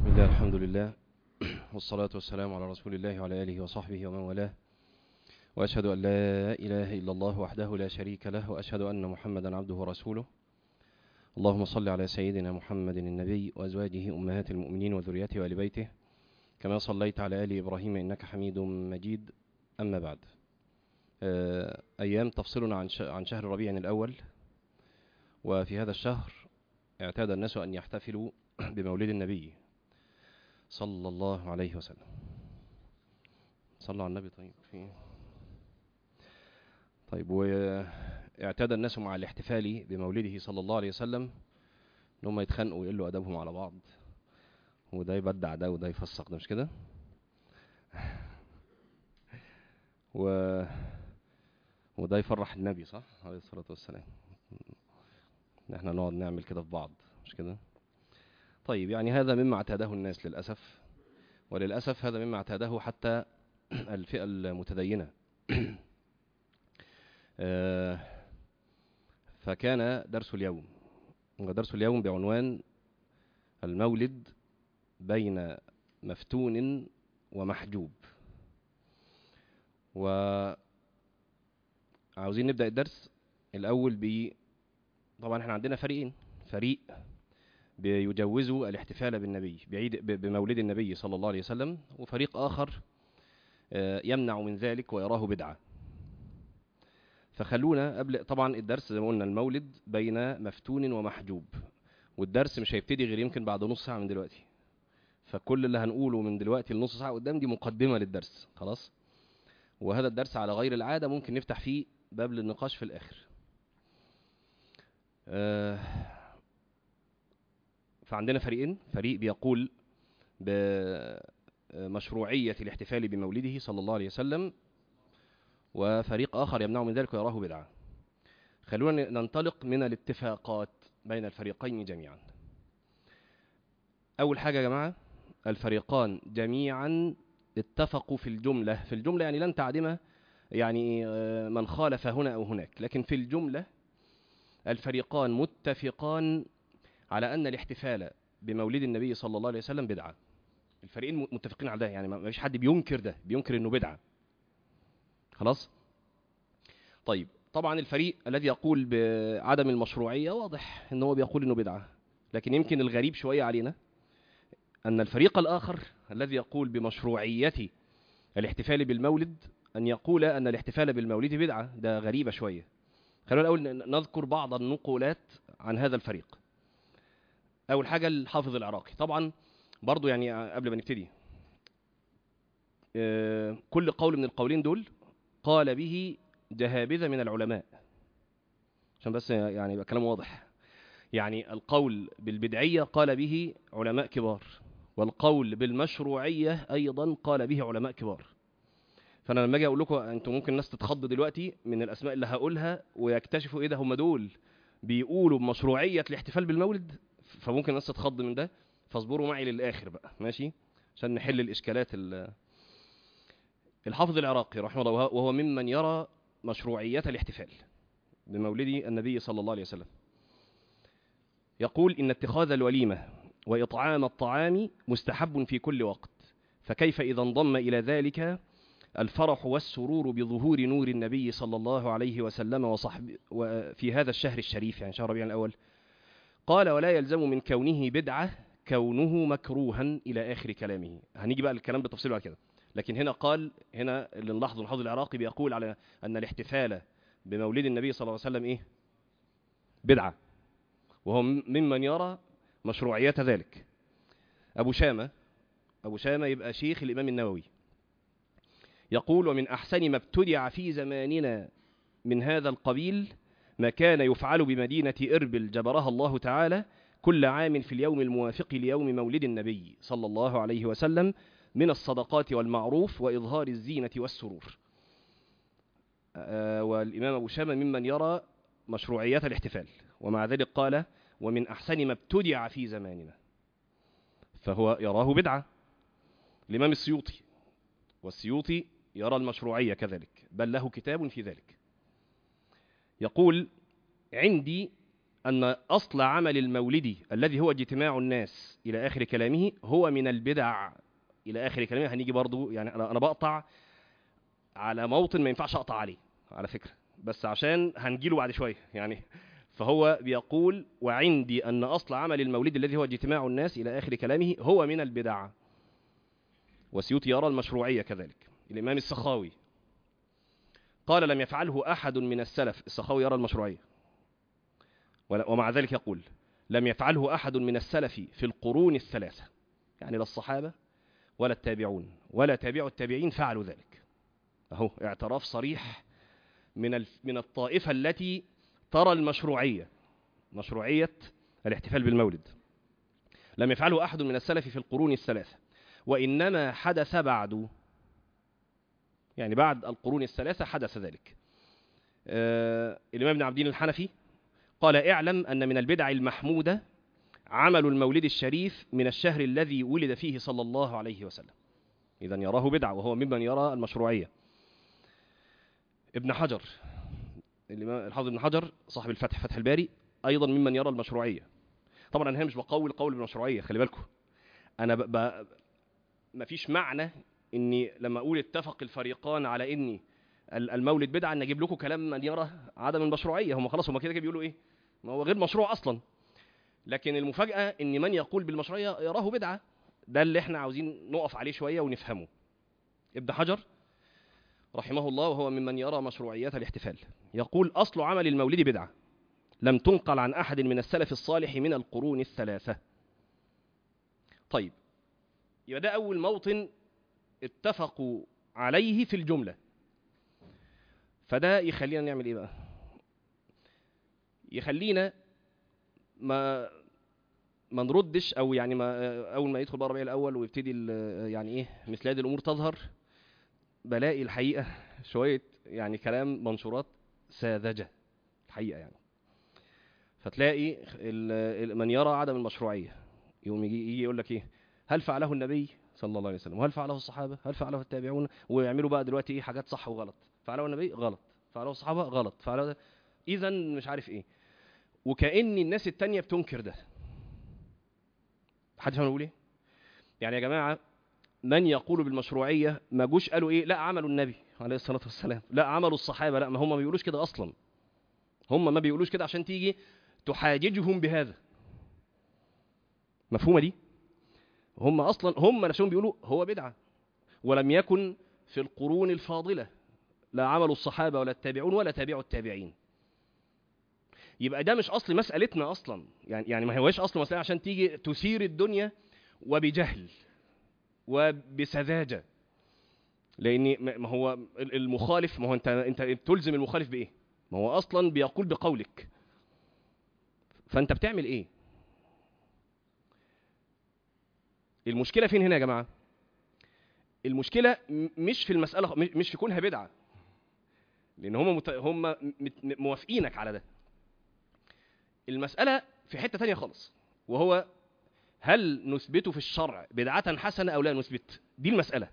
بسم الله الحمد لله والصلاة والسلام على رسول الله وعلى آله وصحبه ومن والاه وأشهد أن لا إله إلا الله وحده لا شريك له وأشهد أن محمدا عبده ورسوله اللهم صل على سيدنا محمد النبي وأزواجه أمهات المؤمنين وذريته وآل بيته كما صليت على آل إبراهيم إنك حميد مجيد أما بعد آه، أيام تفصلنا عن ش- عن شهر ربيع الأول وفي هذا الشهر اعتاد الناس أن يحتفلوا بمولد النبي صلى الله عليه وسلم صلى على النبي طيب في إيه؟ طيب واعتاد الناس مع الاحتفال بمولده صلى الله عليه وسلم ان هم يتخانقوا ويقلوا ادبهم على بعض وده يبدع ده وده يفسق ده مش كده و وده يفرح النبي صح عليه الصلاة والسلام ان احنا نقعد نعمل كده في بعض مش كده طيب يعني هذا مما اعتاده الناس للأسف وللأسف هذا مما اعتاده حتى الفئة المتدينة آه، فكان درس اليوم درس اليوم بعنوان المولد بين مفتون ومحجوب وعاوزين نبدأ الدرس الأول ب طبعا احنا عندنا فريقين فريق بيجوزوا الاحتفال بالنبي بعيد ب- بمولد النبي صلى الله عليه وسلم وفريق آخر آه، يمنع من ذلك ويراه بدعة فخلونا قبل طبعا الدرس زي ما قلنا المولد بين مفتون ومحجوب والدرس مش هيبتدي غير يمكن بعد نص ساعة من دلوقتي فكل اللي هنقوله من دلوقتي لنص ساعة قدام دي مقدمة للدرس خلاص وهذا الدرس على غير العادة ممكن نفتح فيه باب للنقاش في الآخر آه، فعندنا فريقين فريق بيقول بمشروعية الاحتفال بمولده صلى الله عليه وسلم وفريق آخر يمنع من ذلك ويراه بدعة خلونا ننطلق من الاتفاقات بين الفريقين جميعا أول حاجة يا جماعة الفريقان جميعا اتفقوا في الجملة في الجملة يعني لن تعدم يعني آه، من خالف هنا أو هناك لكن في الجملة الفريقان متفقان على أن الاحتفال بمولد النبي صلى الله عليه وسلم بدعة الفريقين م- متفقين على ده يعني ما ما فيش حد بينكر ده بينكر انه بدعة خلاص طيب طبعا الفريق الذي يقول بعدم المشروعية واضح ان هو بيقول انه بدعة لكن يمكن الغريب شوية علينا ان الفريق الاخر الذي يقول بمشروعية الاحتفال بالمولد ان يقول ان الاحتفال بالمولد بدعة ده غريبة شوية خلونا الاول ن- نذكر بعض النقولات عن هذا الفريق اول حاجه الحافظ العراقي طبعا برضو يعني قبل ما نبتدي آه، كل قول من القولين دول قال به جهابذه من العلماء عشان بس يعني يبقى كلام واضح يعني القول بالبدعيه قال به علماء كبار والقول بالمشروعيه ايضا قال به علماء كبار فانا لما اجي اقول لكم انتم ممكن الناس تتخض دلوقتي من الاسماء اللي هقولها ويكتشفوا ايه ده هم دول بيقولوا بمشروعيه الاحتفال بالمولد فممكن الناس تتخض من ده فاصبروا معي للاخر بقى ماشي عشان نحل الاشكالات ال- الحافظ العراقي رحمه الله وهو- وهو ممن يرى مشروعية الاحتفال بمولد النبي صلى الله عليه وسلم يقول إن اتخاذ الوليمة وإطعام الطعام مستحب في كل وقت فكيف إذا انضم إلى ذلك الفرح والسرور بظهور نور النبي صلى الله عليه وسلم وصحب وفي هذا الشهر الشريف يعني شهر ربيع الأول قال ولا يلزم من كونه بدعة كونه مكروها إلى آخر كلامه هنيجي بقى الكلام بالتفصيل بعد كده لكن هنا قال هنا اللي نلاحظه الحافظ العراقي بيقول على أن الاحتفال بمولد النبي صلى الله عليه وسلم إيه بدعة وهو م- ممن يرى مشروعية ذلك أبو شامة أبو شامة يبقى شيخ الإمام النووي يقول ومن أحسن ما ابتدع في زماننا من هذا القبيل ما كان يفعل بمدينة إربل جبرها الله تعالى كل عام في اليوم الموافق ليوم مولد النبي صلى الله عليه وسلم من الصدقات والمعروف وإظهار الزينة والسرور آه، والإمام أبو شامة ممن يرى مشروعية الاحتفال ومع ذلك قال ومن أحسن ما ابتدع في زماننا فهو يراه بدعة الإمام السيوطي والسيوطي يرى المشروعية كذلك بل له كتاب في ذلك يقول عندي أن أصل عمل المولد الذي هو اجتماع الناس إلى آخر كلامه هو من البدع إلى آخر كلامه هنيجي برضو يعني أنا أنا بقطع على موطن ما ينفعش أقطع عليه على فكرة بس عشان هنجيله بعد شوية يعني فهو بيقول وعندي أن أصل عمل المولد الذي هو اجتماع الناس إلى آخر كلامه هو من البدع وسيوطي يرى المشروعية كذلك الإمام السخاوي قال لم يفعله أحد من السلف السخاوي يرى المشروعية ولا- ومع ذلك يقول لم يفعله أحد من السلف في القرون الثلاثة يعني لا الصحابة ولا التابعون ولا تابع التابعين فعلوا ذلك أهو اعتراف صريح من الف- من الطائفة التي ترى المشروعية مشروعية الاحتفال بالمولد لم يفعله أحد من السلف في القرون الثلاثة وإنما حدث بعد يعني بعد القرون الثلاثة حدث ذلك آه الإمام ابن عبدين الحنفي قال اعلم أن من البدع المحمودة عمل المولد الشريف من الشهر الذي ولد فيه صلى الله عليه وسلم إذا يراه بدعة وهو ممن يرى المشروعية ابن حجر الإمام الحافظ ابن حجر صاحب الفتح فتح الباري أيضا ممن يرى المشروعية طبعا أنا مش بقول قول بالمشروعية خلي بالكم أنا ب... ب... مفيش معنى إني لما أقول اتفق الفريقان على إني ال- المولد بدعة أن أجيب لكم كلام من يرى عدم المشروعية هم خلاص هم كده كده بيقولوا إيه ما هو غير مشروع أصلا لكن المفاجأة إن من يقول بالمشروعية يراه بدعة ده اللي احنا عاوزين نقف عليه شوية ونفهمه ابن حجر رحمه الله وهو ممن يرى مشروعيات الاحتفال يقول أصل عمل المولد بدعة لم تنقل عن أحد من السلف الصالح من القرون الثلاثة طيب يبقى ده أول موطن اتفقوا عليه في الجملة فده يخلينا نعمل إيه بقى يخلينا ما ما نردش او يعني ما اول ما يدخل بقى ربيع الاول ويبتدي ال- يعني ايه مثل هذه الامور تظهر بلاقي الحقيقه شويه يعني كلام منشورات ساذجه الحقيقه يعني فتلاقي ال- ال- من يرى عدم المشروعيه يقوم يجي, يجي يقول لك ايه هل فعله النبي صلى الله عليه وسلم وهل فعله الصحابه هل فعله التابعون ويعملوا بقى دلوقتي ايه حاجات صح وغلط فعله النبي غلط فعله الصحابه غلط فعله اذا مش عارف ايه وكأن الناس التانية بتنكر ده حد فاهم أنا بقول ايه يعني يا جماعه من يقول بالمشروعيه ما جوش قالوا ايه لا عملوا النبي عليه الصلاه والسلام لا عملوا الصحابه لا ما هم ما بيقولوش كده اصلا هم ما بيقولوش كده عشان تيجي تحاججهم بهذا مفهومه دي هم اصلا هم نفسهم بيقولوا هو بدعه ولم يكن في القرون الفاضله لا عمل الصحابه ولا التابعون ولا تابعوا التابعين يبقى ده مش اصل مسالتنا اصلا يعني يعني ما هواش اصل مساله عشان تيجي تثير الدنيا وبجهل وبسذاجه لان ما ما هو ال- المخالف ما هو انت انت بتلزم المخالف بايه ما هو اصلا بيقول بقولك فانت بتعمل ايه المشكله فين هنا يا جماعه المشكله م- مش في المساله م- مش في كونها بدعه لان هم مت... هم مت- موافقينك على ده المسألة في حتة تانية خالص وهو هل نثبت في الشرع بدعة حسنة أو لا نثبت دي المسألة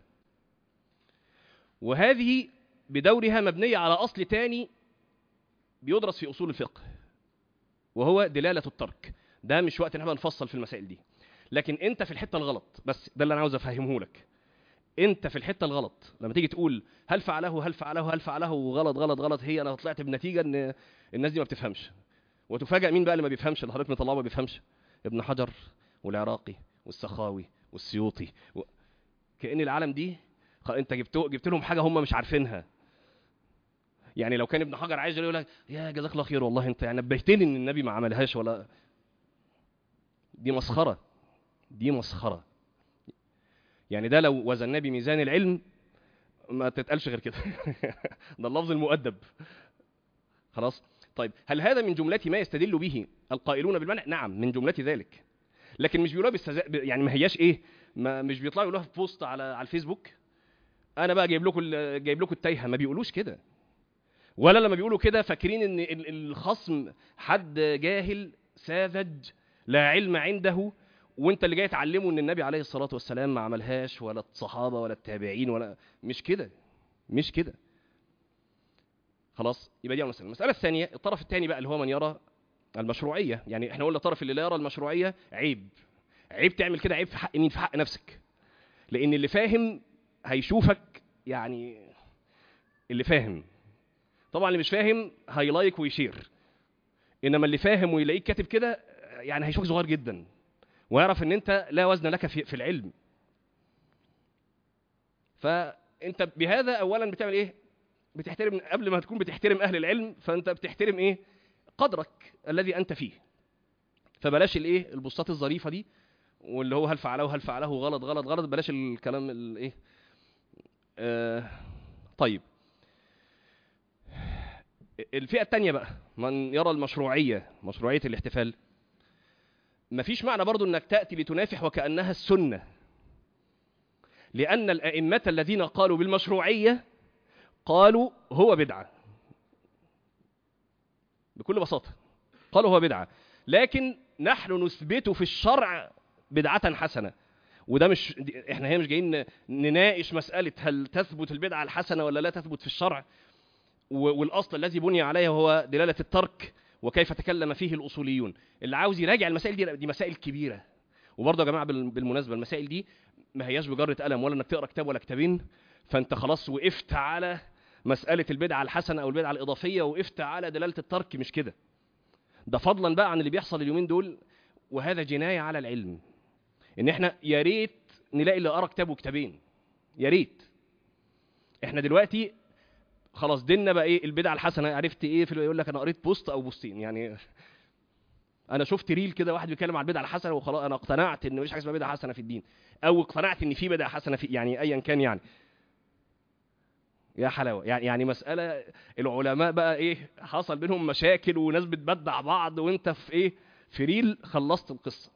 وهذه بدورها مبنية على أصل تاني بيدرس في أصول الفقه وهو دلالة الترك ده مش وقت ان احنا نفصل في المسائل دي لكن انت في الحتة الغلط بس ده اللي انا عاوز افهمه لك انت في الحتة الغلط لما تيجي تقول هل فعله هل فعله هل فعله غلط غلط غلط هي انا طلعت بنتيجة ان الناس دي ما بتفهمش وتفاجأ مين بقى اللي ما بيفهمش اللي حضرتك مطلعه ما بيفهمش ابن حجر والعراقي والسخاوي والسيوطي و... كأن العالم دي خ- انت جبت جبت لهم حاجه هم مش عارفينها يعني لو كان ابن حجر عايز يقول لك يا جزاك الله خير والله انت يعني نبهتني ان النبي ما عملهاش ولا دي مسخره دي مسخره يعني ده لو وزناه بميزان العلم ما تتقالش غير كده ده اللفظ المؤدب خلاص طيب هل هذا من جملة ما يستدل به القائلون بالمنع نعم من جملة ذلك لكن مش بيقولوها بالسذاء يعني ما هياش ايه ما مش بيطلعوا يقولوها في بوست على على الفيسبوك انا بقى جايب لكم ال- جايب لكم التايهه ما بيقولوش كده ولا لما بيقولوا كده فاكرين ان ال- الخصم حد جاهل ساذج لا علم عنده وانت اللي جاي تعلمه ان النبي عليه الصلاه والسلام ما عملهاش ولا الصحابه ولا التابعين ولا مش كده مش كده خلاص يبقى دي أول مسألة المسألة الثانية الطرف الثاني بقى اللي هو من يرى المشروعيه يعني احنا قلنا الطرف اللي لا يرى المشروعيه عيب عيب تعمل كده عيب في حق مين في حق نفسك لان اللي فاهم هيشوفك يعني اللي فاهم طبعا اللي مش فاهم هيلايك ويشير انما اللي فاهم ويلاقيك كاتب كده يعني هيشوفك صغير جدا ويعرف ان انت لا وزن لك في, في العلم فانت بهذا اولا بتعمل ايه بتحترم قبل ما تكون بتحترم اهل العلم فانت بتحترم ايه قدرك الذي انت فيه فبلاش الايه البوستات الظريفه دي واللي هو هل فعله هل فعله غلط غلط غلط بلاش الكلام الايه آه طيب الفئه الثانيه بقى من يرى المشروعيه مشروعيه الاحتفال مفيش معنى برضو انك تاتي لتنافح وكانها السنه لان الائمه الذين قالوا بالمشروعيه قالوا هو بدعه بكل بساطه قالوا هو بدعه لكن نحن نثبت في الشرع بدعه حسنه وده مش احنا هنا مش جايين نناقش مساله هل تثبت البدعه الحسنه ولا لا تثبت في الشرع والاصل الذي بني عليه هو دلاله الترك وكيف تكلم فيه الاصوليون اللي عاوز يراجع المسائل دي دي مسائل كبيره وبرضه يا جماعه بالمناسبه المسائل دي ما هياش بجره قلم ولا انك تقرا كتاب ولا كتابين فانت خلاص وقفت على مساله البدعه الحسنه او البدعه الاضافيه وقفت على دلاله الترك مش كده ده فضلا بقى عن اللي بيحصل اليومين دول وهذا جنايه على العلم ان احنا يا ريت نلاقي اللي قرا كتاب وكتابين يا ريت احنا دلوقتي خلاص ديننا بقى ايه البدعه الحسنه عرفت ايه في يقول لك انا قريت بوست او بوستين يعني انا شفت ريل كده واحد بيتكلم عن البدعه الحسنه وخلاص انا اقتنعت ان مفيش حاجه اسمها بدعه حسنه في الدين او اقتنعت ان في بدعه حسنه في يعني ايا كان يعني يا حلاوه يعني يعني مساله العلماء بقى ايه حصل بينهم مشاكل وناس بتبدع بعض وانت في ايه في ريل خلصت القصه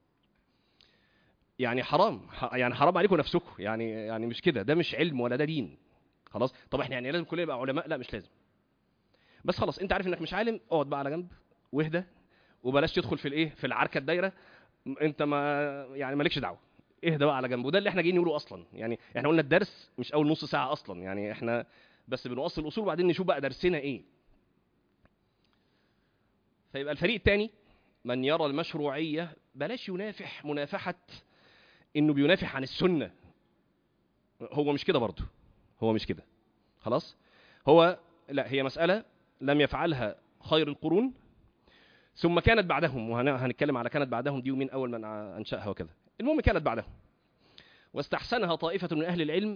يعني حرام يعني حرام عليكم نفسكم يعني يعني مش كده ده مش علم ولا ده دين خلاص طب احنا يعني لازم كلنا يبقى علماء لا مش لازم بس خلاص انت عارف انك مش عالم اقعد بقى على جنب واهدى وبلاش تدخل في الايه في العركه الدايره انت ما يعني مالكش دعوه اهدى بقى على جنب وده اللي احنا جايين نقوله اصلا يعني احنا قلنا الدرس مش اول نص ساعه اصلا يعني احنا بس بنوصل الاصول وبعدين نشوف بقى درسنا ايه فيبقى الفريق الثاني من يرى المشروعيه بلاش ينافح منافحه انه بينافح عن السنه هو مش كده برضه هو مش كده خلاص هو لا هي مساله لم يفعلها خير القرون ثم كانت بعدهم وهنتكلم على كانت بعدهم دي ومين اول من انشاها وكذا المهم كانت بعدهم واستحسنها طائفه من اهل العلم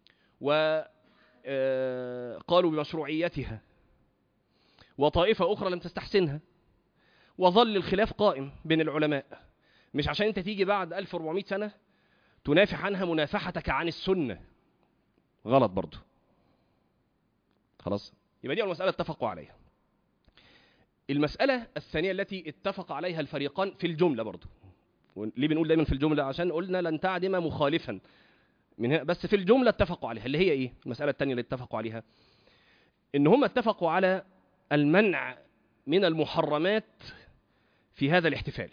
وقالوا بمشروعيتها وطائفه اخرى لم تستحسنها وظل الخلاف قائم بين العلماء مش عشان انت تيجي بعد 1400 سنه تنافح عنها منافحتك عن السنه غلط برضه خلاص يبقى دي اول مساله اتفقوا عليها المساله الثانيه التي اتفق عليها الفريقان في الجمله برضه ليه بنقول دايما في الجمله عشان قلنا لن تعدم مخالفا من هنا بس في الجمله اتفقوا عليها اللي هي ايه المساله الثانيه اللي اتفقوا عليها ان هم اتفقوا على المنع من المحرمات في هذا الاحتفال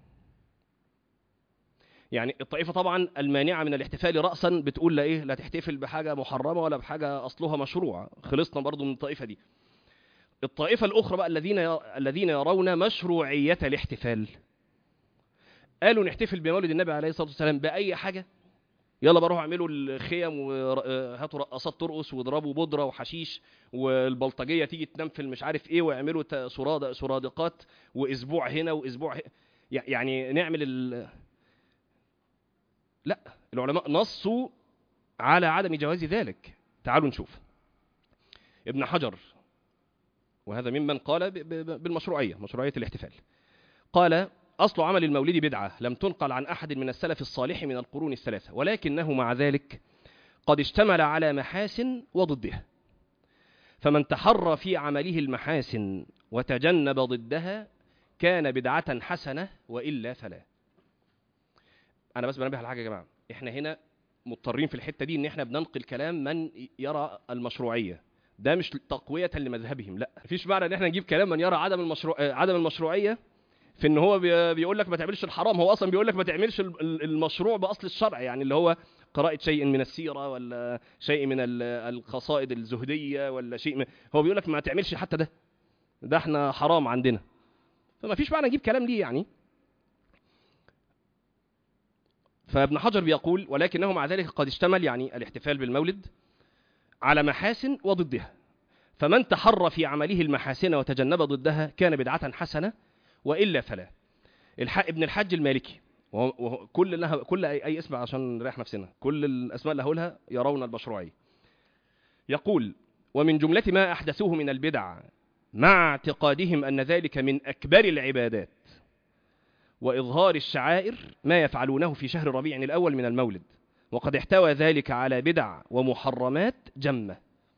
يعني الطائفه طبعا المانعه من الاحتفال راسا بتقول لا ايه لا تحتفل بحاجه محرمه ولا بحاجه اصلها مشروع خلصنا برضو من الطائفه دي الطائفه الاخرى بقى الذين الذين يرون مشروعيه الاحتفال قالوا نحتفل بمولد النبي عليه الصلاه والسلام باي حاجه يلا بروحوا اعملوا الخيم وهاتوا رقصات ترقص واضربوا بودره وحشيش والبلطجيه تيجي تنام في مش عارف ايه ويعملوا سراد سرادقات واسبوع هنا واسبوع هنا يعني نعمل ال... لا العلماء نصوا على عدم جواز ذلك تعالوا نشوف ابن حجر وهذا ممن قال بالمشروعيه مشروعيه الاحتفال قال أصل عمل المولد بدعة لم تنقل عن أحد من السلف الصالح من القرون الثلاثة ولكنه مع ذلك قد اشتمل على محاسن وضدها فمن تحرى في عمله المحاسن وتجنب ضدها كان بدعة حسنة وإلا فلا أنا بس بنبه على حاجة يا جماعة إحنا هنا مضطرين في الحتة دي إن إحنا بننقل كلام من يرى المشروعية ده مش تقوية لمذهبهم لا مفيش معنى إن إحنا نجيب كلام من يرى عدم المشروع عدم المشروعية في ان هو بيقول لك ما تعملش الحرام هو اصلا بيقول لك ما تعملش المشروع باصل الشرع يعني اللي هو قراءة شيء من السيرة ولا شيء من القصائد الزهدية ولا شيء من هو بيقول لك ما تعملش حتى ده ده احنا حرام عندنا فما فيش معنى نجيب كلام ليه يعني فابن حجر بيقول ولكنه مع ذلك قد اشتمل يعني الاحتفال بالمولد على محاسن وضدها فمن تحرى في عمله المحاسن وتجنب ضدها كان بدعة حسنة وإلا فلا الح... ابن الحج المالكي وكل لها كل أي, أي اسم عشان نريح نفسنا كل الأسماء اللي هقولها يرون المشروعية يقول ومن جملة ما أحدثوه من البدع مع اعتقادهم أن ذلك من أكبر العبادات وإظهار الشعائر ما يفعلونه في شهر ربيع الأول من المولد وقد احتوى ذلك على بدع ومحرمات جمة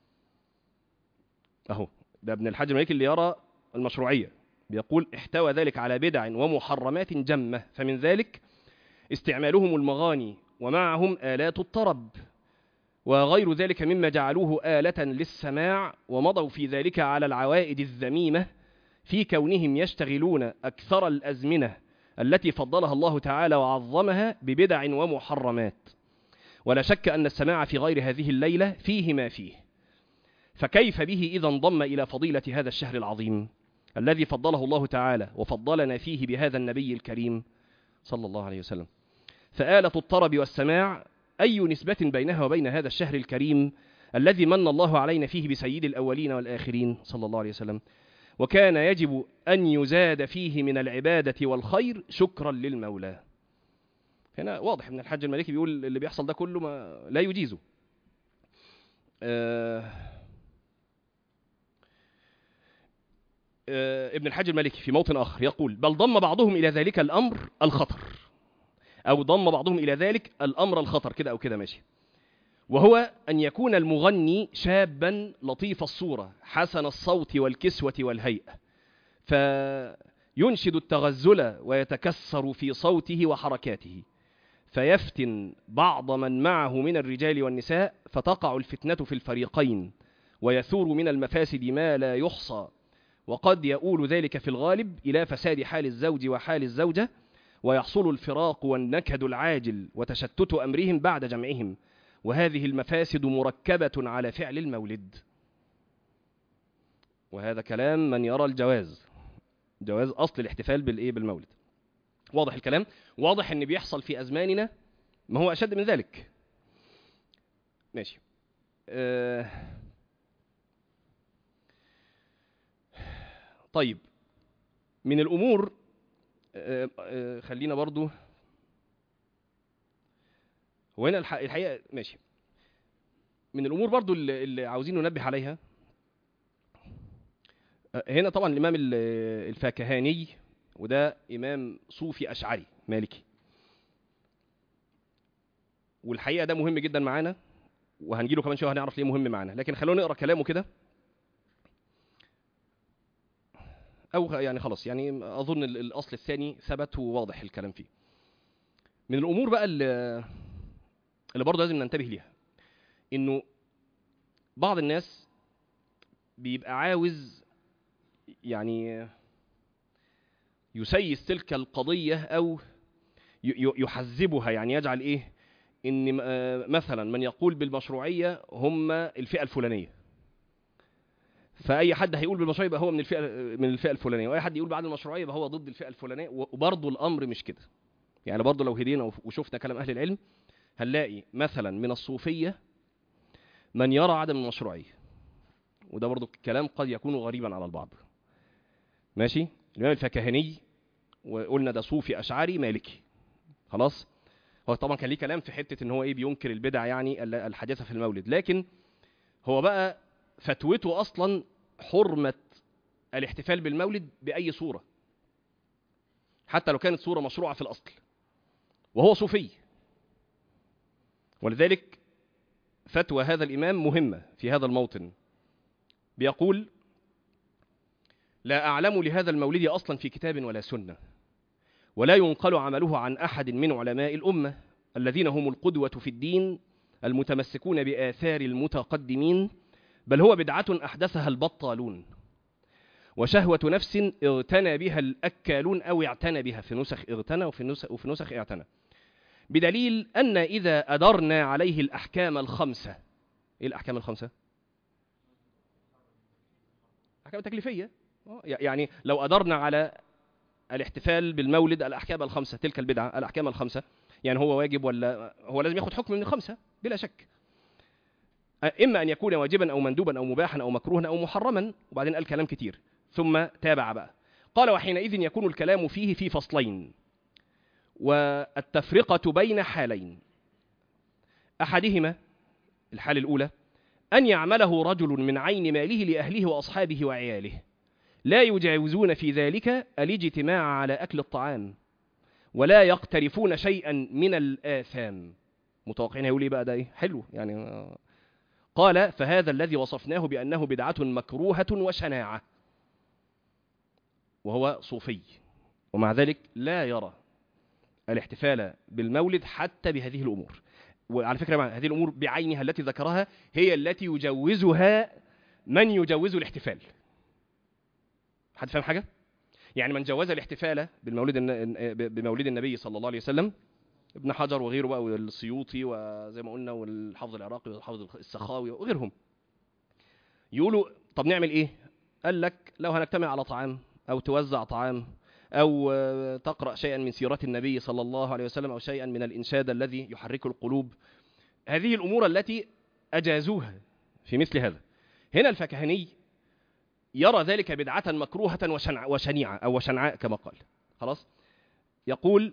أهو ده ابن الحج المالكي اللي يرى المشروعية بيقول احتوى ذلك على بدع ومحرمات جمة فمن ذلك استعمالهم المغاني ومعهم آلات الطرب وغير ذلك مما جعلوه آلة للسماع ومضوا في ذلك على العوائد الذميمة في كونهم يشتغلون أكثر الأزمنة التي فضلها الله تعالى وعظمها ببدع ومحرمات ولا شك أن السماع في غير هذه الليلة فيه ما فيه فكيف به إذا انضم إلى فضيلة هذا الشهر العظيم الذي فضله الله تعالى وفضلنا فيه بهذا النبي الكريم صلى الله عليه وسلم فآلة الطرب والسماع أي نسبة بينها وبين هذا الشهر الكريم الذي من الله علينا فيه بسيد الأولين والآخرين صلى الله عليه وسلم وكان يجب أن يزاد فيه من العبادة والخير شكرا للمولى هنا واضح ان الحاج المالكي بيقول اللي بيحصل ده كله ما لا يجيزه آه آه ابن الحاج المالكي في موطن آخر يقول بل ضم بعضهم إلى ذلك الأمر الخطر أو ضم بعضهم إلى ذلك الأمر الخطر كده أو كده ماشي وهو أن يكون المغني شابا لطيف الصورة حسن الصوت والكسوة والهيئة فينشد التغزل ويتكسر في صوته وحركاته فيفتن بعض من معه من الرجال والنساء فتقع الفتنة في الفريقين ويثور من المفاسد ما لا يحصى وقد يؤول ذلك في الغالب إلى فساد حال الزوج وحال الزوجة ويحصل الفراق والنكد العاجل وتشتت أمرهم بعد جمعهم وهذه المفاسد مركبة على فعل المولد وهذا كلام من يرى الجواز جواز أصل الاحتفال بالإيه بالمولد واضح الكلام واضح ان بيحصل في أزماننا ما هو أشد من ذلك ماشي أه طيب من الأمور أه أه خلينا برضو وهنا الحقيقة ماشي من الأمور برضو اللي, اللي عاوزين ننبه عليها هنا طبعا الإمام الفاكهاني وده إمام صوفي أشعري مالكي والحقيقة ده مهم جدا معانا وهنجيله كمان شوية هنعرف ليه مهم معانا لكن خلونا نقرأ كلامه كده أو يعني خلاص يعني أظن الأصل الثاني ثبت وواضح الكلام فيه من الأمور بقى اللي, اللي برضه لازم ننتبه ليها إنه بعض الناس بيبقى عاوز يعني يسيس تلك القضية أو يحزبها يعني يجعل إيه إن مثلا من يقول بالمشروعية هم الفئة الفلانية فأي حد هيقول بالمشروعية يبقى هو من الفئة من الفئة الفلانية وأي حد يقول بعد المشروعية يبقى هو ضد الفئة الفلانية وبرضه الأمر مش كده يعني برضه لو هدينا وشفنا كلام أهل العلم هنلاقي مثلا من الصوفية من يرى عدم المشروعية وده برضه كلام قد يكون غريبا على البعض ماشي الإمام الفكهاني وقلنا ده صوفي أشعري مالكي خلاص هو طبعا كان ليه كلام في حتة ان هو ايه بينكر البدع يعني الحادثة في المولد لكن هو بقى فتوته أصلا حرمة الاحتفال بالمولد بأي صورة حتى لو كانت صورة مشروعة في الأصل وهو صوفي ولذلك فتوى هذا الإمام مهمة في هذا الموطن بيقول لا أعلم لهذا المولد أصلا في كتاب ولا سنة ولا ينقل عمله عن أحد من علماء الأمة الذين هم القدوة في الدين المتمسكون بآثار المتقدمين بل هو بدعة أحدثها البطالون وشهوة نفس اغتنى بها الأكالون أو اعتنى بها في نسخ اغتنى وفي نسخ, وفي نسخ اعتنى بدليل أن إذا أدرنا عليه الأحكام الخمسة إيه الأحكام الخمسة؟ أحكام تكليفية يعني لو أدرنا على الاحتفال بالمولد الأحكام الخمسة تلك البدعة الأحكام الخمسة يعني هو واجب ولا هو لازم ياخد حكم من الخمسة بلا شك إما أن يكون واجبا أو مندوبا أو مباحا أو مكروها أو محرما وبعدين قال كلام كتير ثم تابع بقى قال وحينئذ يكون الكلام فيه في فصلين والتفرقة بين حالين أحدهما الحالة الأولى أن يعمله رجل من عين ماله لأهله وأصحابه وعياله لا يجاوزون في ذلك الاجتماع على أكل الطعام ولا يقترفون شيئا من الآثام متوقعين هيقول ايه بقى ده ايه حلو يعني قال فهذا الذي وصفناه بأنه بدعة مكروهة وشناعة وهو صوفي ومع ذلك لا يرى الاحتفال بالمولد حتى بهذه الأمور وعلى فكرة هذه الأمور بعينها التي ذكرها هي التي يجوزها من يجوز الاحتفال حد فاهم حاجة؟ يعني من جوز الاحتفال بالمولد بمولد النبي صلى الله عليه وسلم ابن حجر وغيره بقى والسيوطي وزي ما قلنا والحافظ العراقي والحافظ السخاوي وغيرهم يقولوا طب نعمل ايه قال لك لو هنجتمع على طعام او توزع طعام او تقرا شيئا من سيرات النبي صلى الله عليه وسلم او شيئا من الانشاد الذي يحرك القلوب هذه الامور التي اجازوها في مثل هذا هنا الفكهاني يرى ذلك بدعة مكروهة وشنع وشنيعة أو وشنعاء كما قال خلاص يقول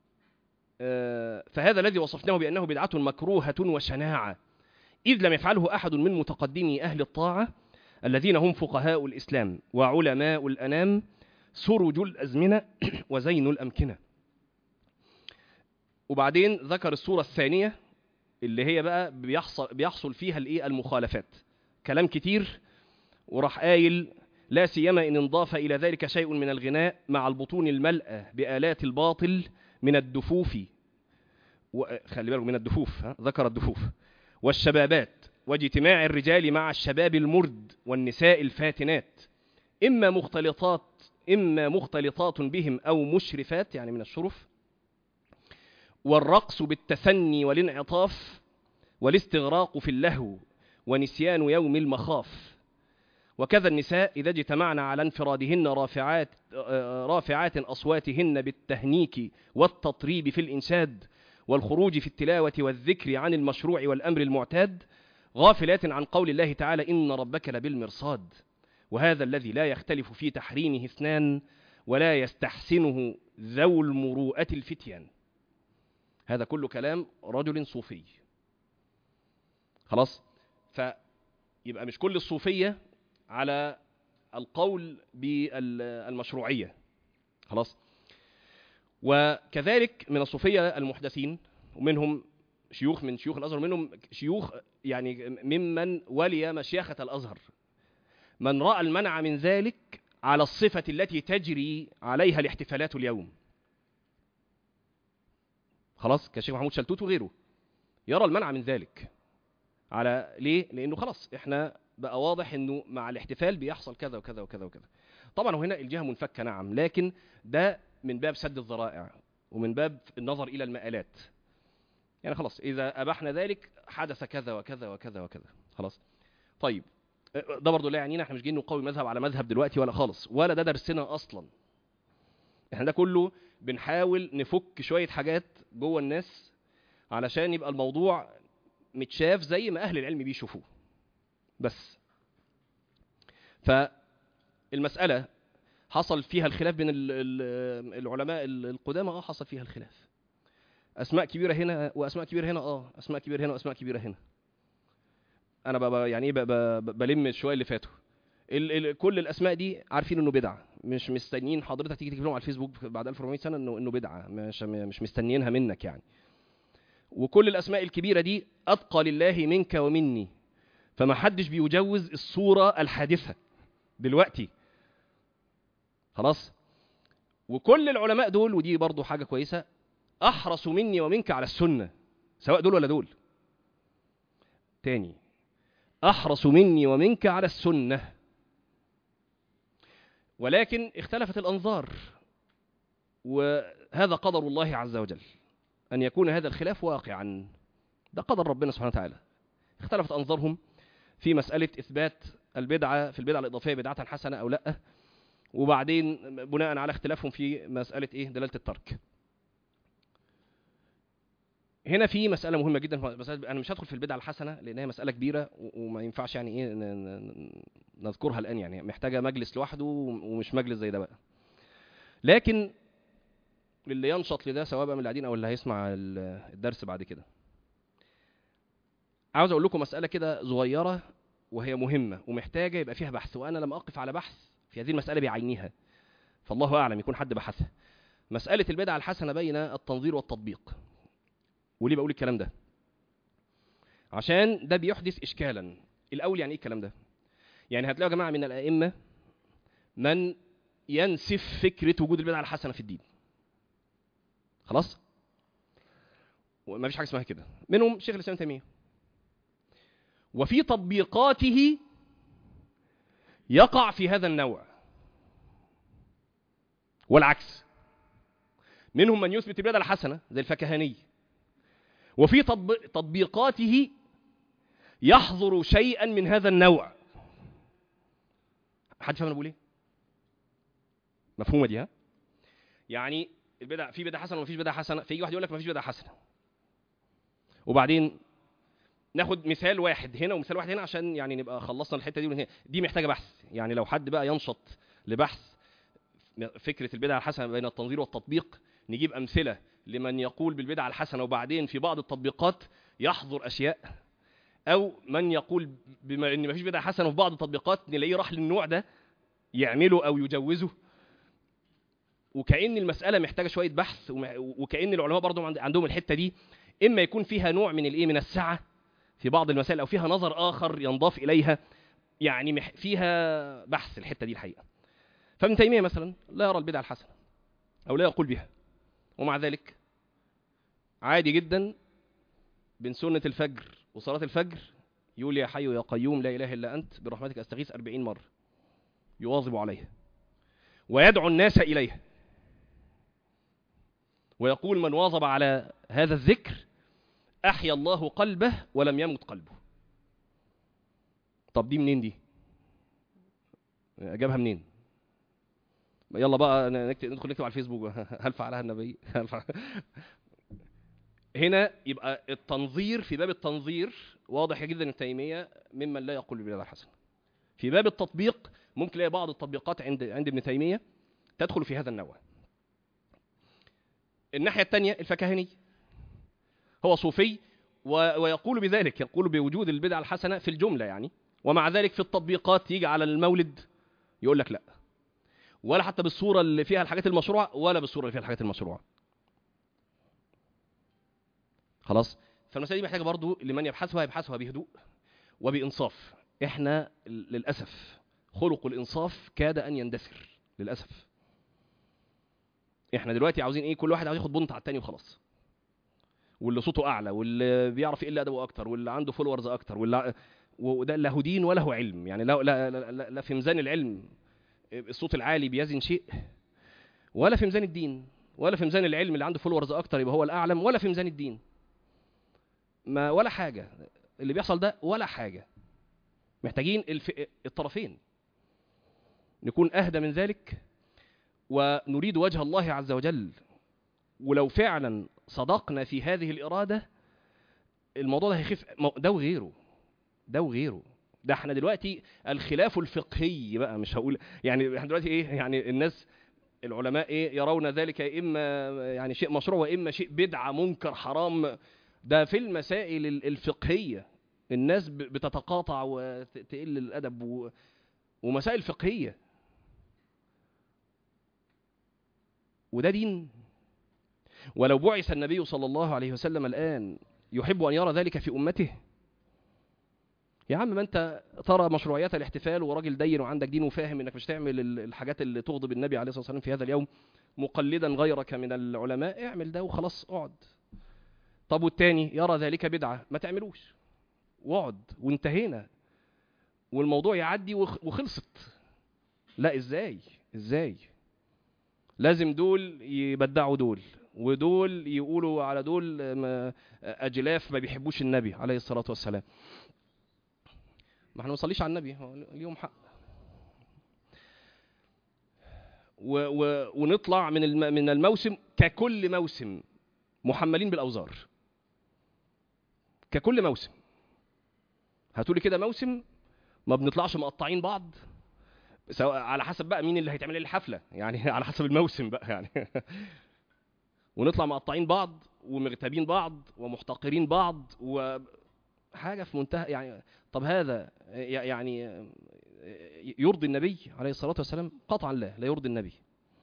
فهذا الذي وصفناه بأنه بدعة مكروهة وشناعة إذ لم يفعله أحد من متقدمي أهل الطاعة الذين هم فقهاء الإسلام وعلماء الأنام سرج الأزمنة وزين الأمكنة وبعدين ذكر الصورة الثانية اللي هي بقى بيحصل, بيحصل فيها الإيه المخالفات كلام كتير وراح قايل لا سيما إن انضاف إلى ذلك شيء من الغناء مع البطون الملأة بآلات الباطل من الدفوف خلي بالك من الدفوف ها؟ ذكر الدفوف والشبابات واجتماع الرجال مع الشباب المرد والنساء الفاتنات إما مختلطات إما مختلطات بهم أو مشرفات يعني من الشرف والرقص بالتثني والانعطاف والاستغراق في اللهو ونسيان يوم المخاف وكذا النساء إذا اجتمعن على انفرادهن رافعات, رافعات أصواتهن بالتهنيك والتطريب في الإنشاد والخروج في التلاوة والذكر عن المشروع والأمر المعتاد غافلات عن قول الله تعالى إن ربك لبالمرصاد وهذا الذي لا يختلف في تحريمه اثنان ولا يستحسنه ذو المروءة الفتيان هذا كله كلام رجل صوفي خلاص فيبقى مش كل الصوفية على القول بالمشروعية خلاص وكذلك من الصوفية المحدثين ومنهم شيوخ من شيوخ الأزهر منهم شيوخ يعني ممن ولي مشيخة الأزهر من رأى المنع من ذلك على الصفة التي تجري عليها الاحتفالات اليوم خلاص كشيخ محمود شلتوت وغيره يرى المنع من ذلك على ليه لانه خلاص احنا بقى واضح انه مع الاحتفال بيحصل كذا وكذا وكذا وكذا طبعا هنا الجهه منفكه نعم لكن ده من باب سد الذرائع ومن باب النظر الى المآلات يعني خلاص اذا ابحنا ذلك حدث كذا وكذا وكذا وكذا خلاص طيب ده برضه لا يعنينا احنا مش جايين نقوي مذهب على مذهب دلوقتي ولا خالص ولا ده درسنا اصلا احنا ده كله بنحاول نفك شويه حاجات جوه الناس علشان يبقى الموضوع متشاف زي ما اهل العلم بيشوفوه بس فالمساله حصل فيها الخلاف بين العلماء القدامى اه حصل فيها الخلاف اسماء كبيره هنا واسماء كبيره هنا اه اسماء كبيره هنا واسماء كبيره هنا انا بقى يعني ايه بلم الشويه اللي فاتوا ال ال كل الاسماء دي عارفين انه بدعه مش مستنيين حضرتك تيجي تكتب لهم على الفيسبوك بعد 1400 سنه انه انه بدعه مش مش مستنيينها منك يعني وكل الاسماء الكبيره دي اتقى لله منك ومني فما حدش بيجوز الصوره الحادثه دلوقتي خلاص وكل العلماء دول ودي برضو حاجه كويسه احرص مني ومنك على السنه سواء دول ولا دول تاني احرص مني ومنك على السنه ولكن اختلفت الانظار وهذا قدر الله عز وجل ان يكون هذا الخلاف واقعا ده قدر ربنا سبحانه وتعالى اختلفت انظارهم في مساله اثبات البدعه في البدعه الاضافيه بدعه حسنه او لا وبعدين بناء على اختلافهم في مساله ايه دلاله الترك هنا في مسألة مهمة جدا مسألة أنا مش هدخل في البدعة الحسنة لأن هي مسألة كبيرة و- وما ينفعش يعني إيه ن- ن- نذكرها الآن يعني محتاجة مجلس لوحده ومش مجلس زي ده بقى. لكن اللي ينشط لده سواء بقى من اللي قاعدين أو اللي هيسمع ال- الدرس بعد كده. عاوز أقول لكم مسألة كده صغيرة وهي مهمة ومحتاجة يبقى فيها بحث وأنا لم أقف على بحث في هذه المسألة بعينها. فالله أعلم يكون حد بحثها. مسألة البدعة الحسنة بين التنظير والتطبيق. وليه بقول الكلام ده عشان ده بيحدث اشكالا الاول يعني ايه الكلام ده يعني هتلاقوا يا جماعه من الائمه من ينسف فكره وجود البدعه الحسنه في الدين خلاص وما فيش حاجه اسمها كده منهم شيخ الاسلام ابن تيميه وفي تطبيقاته يقع في هذا النوع والعكس منهم من يثبت البدعه الحسنه زي الفكهاني وفي تطبيق تطبيقاته يحظر شيئا من هذا النوع حد فاهم انا بقول ايه مفهومه دي ها يعني البدع في بدع حسنه ومفيش بدع حسنه فيجي واحد يقول لك مفيش بدع حسنه وبعدين ناخد مثال واحد هنا ومثال واحد هنا عشان يعني نبقى خلصنا الحته دي وهنا. دي محتاجه بحث يعني لو حد بقى ينشط لبحث فكره البدع الحسنه بين التنظير والتطبيق نجيب امثله لمن يقول بالبدعه الحسنه وبعدين في بعض التطبيقات يحظر اشياء او من يقول بما ان مفيش بدعه حسنه وفي بعض التطبيقات نلاقيه راح للنوع ده يعمله او يجوزه وكأن المسألة محتاجة شوية بحث وم- وكأن العلماء برضو عند- عندهم الحتة دي إما يكون فيها نوع من الإيه من السعة في بعض المسائل أو فيها نظر آخر ينضاف إليها يعني مح- فيها بحث الحتة دي الحقيقة فابن تيمية مثلا لا يرى البدعة الحسنة أو لا يقول بها ومع ذلك عادي جدا بين سنة الفجر وصلاة الفجر يقول يا حي يا قيوم لا إله إلا أنت برحمتك أستغيث أربعين مرة يواظب عليها ويدعو الناس إليها ويقول من واظب على هذا الذكر أحيا الله قلبه ولم يمت قلبه طب دي منين دي جابها منين يلا بقى نكتب ندخل نكتب على الفيسبوك بقى. هل فعلها النبي هل فعل... هنا يبقى التنظير في باب التنظير واضح جدا ابن تيميه ممن لا يقول بالبدعه الحسنه في باب التطبيق ممكن تلاقي بعض التطبيقات عند عند ابن تيميه تدخل في هذا النوع الناحيه الثانيه الفكهاني هو صوفي و... ويقول بذلك يقول بوجود البدعه الحسنه في الجمله يعني ومع ذلك في التطبيقات يجي على المولد يقول لك لا ولا حتى بالصوره اللي فيها الحاجات المشروعه ولا بالصوره اللي فيها الحاجات المشروعه خلاص فالمسألة دي محتاجة برضو لمن يبحثها يبحثها بهدوء وبإنصاف احنا للأسف خلق الإنصاف كاد أن يندثر للأسف احنا دلوقتي عاوزين ايه كل واحد عاوز ياخد بنت على التاني وخلاص واللي صوته اعلى واللي بيعرف يقل ادبه اكتر واللي عنده فولورز اكتر واللي وده له دين وله علم يعني لا لا لا, لا, لا في ميزان العلم الصوت العالي بيزن شيء ولا في ميزان الدين ولا في ميزان العلم اللي عنده فولورز اكتر يبقى هو الاعلم ولا في ميزان الدين ما ولا حاجه اللي بيحصل ده ولا حاجه محتاجين الف... الطرفين نكون اهدى من ذلك ونريد وجه الله عز وجل ولو فعلا صدقنا في هذه الاراده الموضوع ده هيخف ده وغيره ده وغيره ده احنا دلوقتي الخلاف الفقهي بقى مش هقول يعني احنا دلوقتي ايه يعني الناس العلماء ايه يرون ذلك اما يعني شيء مشروع واما شيء بدعه منكر حرام ده في المسائل الفقهيه الناس بتتقاطع وتقل الادب و... ومسائل فقهيه وده دين ولو بعث النبي صلى الله عليه وسلم الان يحب ان يرى ذلك في امته يا عم ما انت ترى مشروعيات الاحتفال وراجل دين وعندك دين وفاهم انك مش تعمل الحاجات اللي تغضب النبي عليه الصلاه والسلام في هذا اليوم مقلدا غيرك من العلماء اعمل ده وخلاص اقعد طب والتاني يرى ذلك بدعه ما تعملوش واقعد وانتهينا والموضوع يعدي وخلصت لا ازاي ازاي لازم دول يبدعوا دول ودول يقولوا على دول اجلاف ما بيحبوش النبي عليه الصلاه والسلام ما احنا ما نصليش على النبي هو اليوم حق و و ونطلع من الم من الموسم ككل موسم محملين بالاوزار ككل موسم هاتولي كده موسم ما بنطلعش مقطعين بعض سواء على حسب بقى مين اللي هيتعمل لي الحفله يعني على حسب الموسم بقى يعني ونطلع مقطعين بعض ومغتابين بعض ومحتقرين بعض وحاجه في منتهى يعني طب هذا يعني يرضي النبي عليه الصلاه والسلام قطعا لا لا يرضي النبي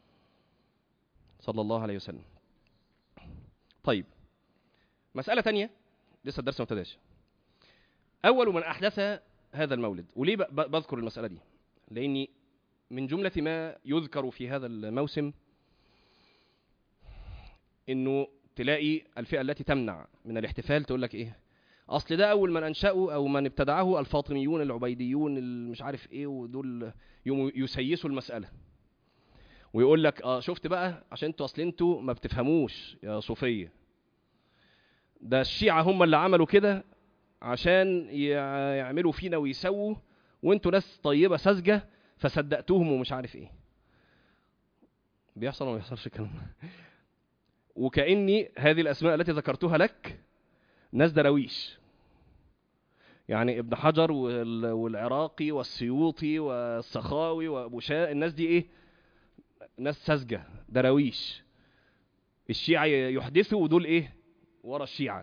صلى الله عليه وسلم طيب مساله تانية لسه الدرس ما ابتداش اول من احدث هذا المولد وليه ب- ب- بذكر المساله دي لاني من جمله ما يذكر في هذا الموسم انه تلاقي الفئه التي تمنع من الاحتفال تقول لك ايه اصل ده اول من انشاه او من ابتدعه الفاطميون العبيديون مش عارف ايه ودول يقوموا يسيسوا المساله ويقول لك اه شفت بقى عشان انتوا اصل انتوا ما بتفهموش يا صوفيه ده الشيعه هم اللي عملوا كده عشان يع- يعملوا فينا ويسووا وانتوا ناس طيبه ساذجه فصدقتوهم ومش عارف ايه بيحصل ولا ما بيحصلش الكلام ده وكاني هذه الاسماء التي ذكرتها لك ناس دراويش يعني ابن حجر وال- والعراقي والسيوطي والسخاوي وابو شاء الناس دي ايه ناس ساذجه دراويش الشيعة يحدثوا ودول ايه ورا الشيعة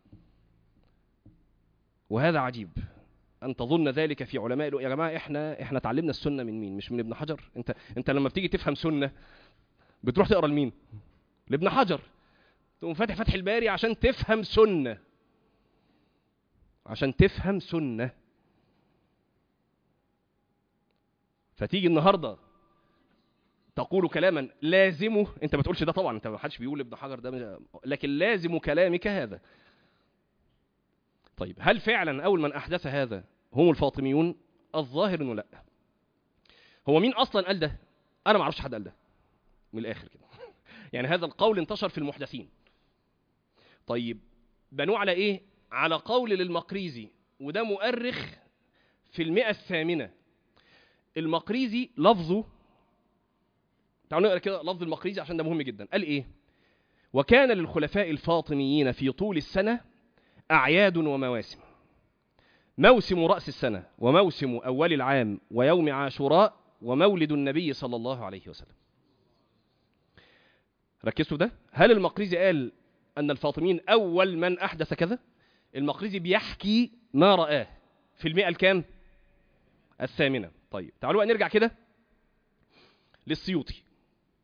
وهذا عجيب ان تظن ذلك في علماء الو- يا جماعه احنا احنا اتعلمنا السنه من مين مش من ابن حجر انت انت لما بتيجي تفهم سنه بتروح تقرا لمين لابن حجر تقوم فاتح فتح الباري عشان تفهم سنه عشان تفهم سنه فتيجي النهارده تقول كلاما لازمه انت ما تقولش ده طبعا انت ما حدش بيقول ابن حجر ده مش- لكن لازم كلامك هذا طيب هل فعلا اول من احدث هذا هم الفاطميون الظاهر انه لا هو مين اصلا قال ده انا ما اعرفش حد قال ده من الاخر كده يعني هذا القول انتشر في المحدثين طيب بنوه على ايه على قول للمقريزي وده مؤرخ في المئة الثامنة المقريزي لفظه تعالوا نقرا كده لفظ المقريزي عشان ده مهم جدا قال ايه وكان للخلفاء الفاطميين في طول السنة أعياد ومواسم موسم رأس السنة وموسم أول العام ويوم عاشوراء ومولد النبي صلى الله عليه وسلم ركزتوا في ده هل المقريزي قال أن الفاطميين أول من أحدث كذا المقريزي بيحكي ما رآه في المئة الكام الثامنة طيب تعالوا بقى نرجع كده للسيوطي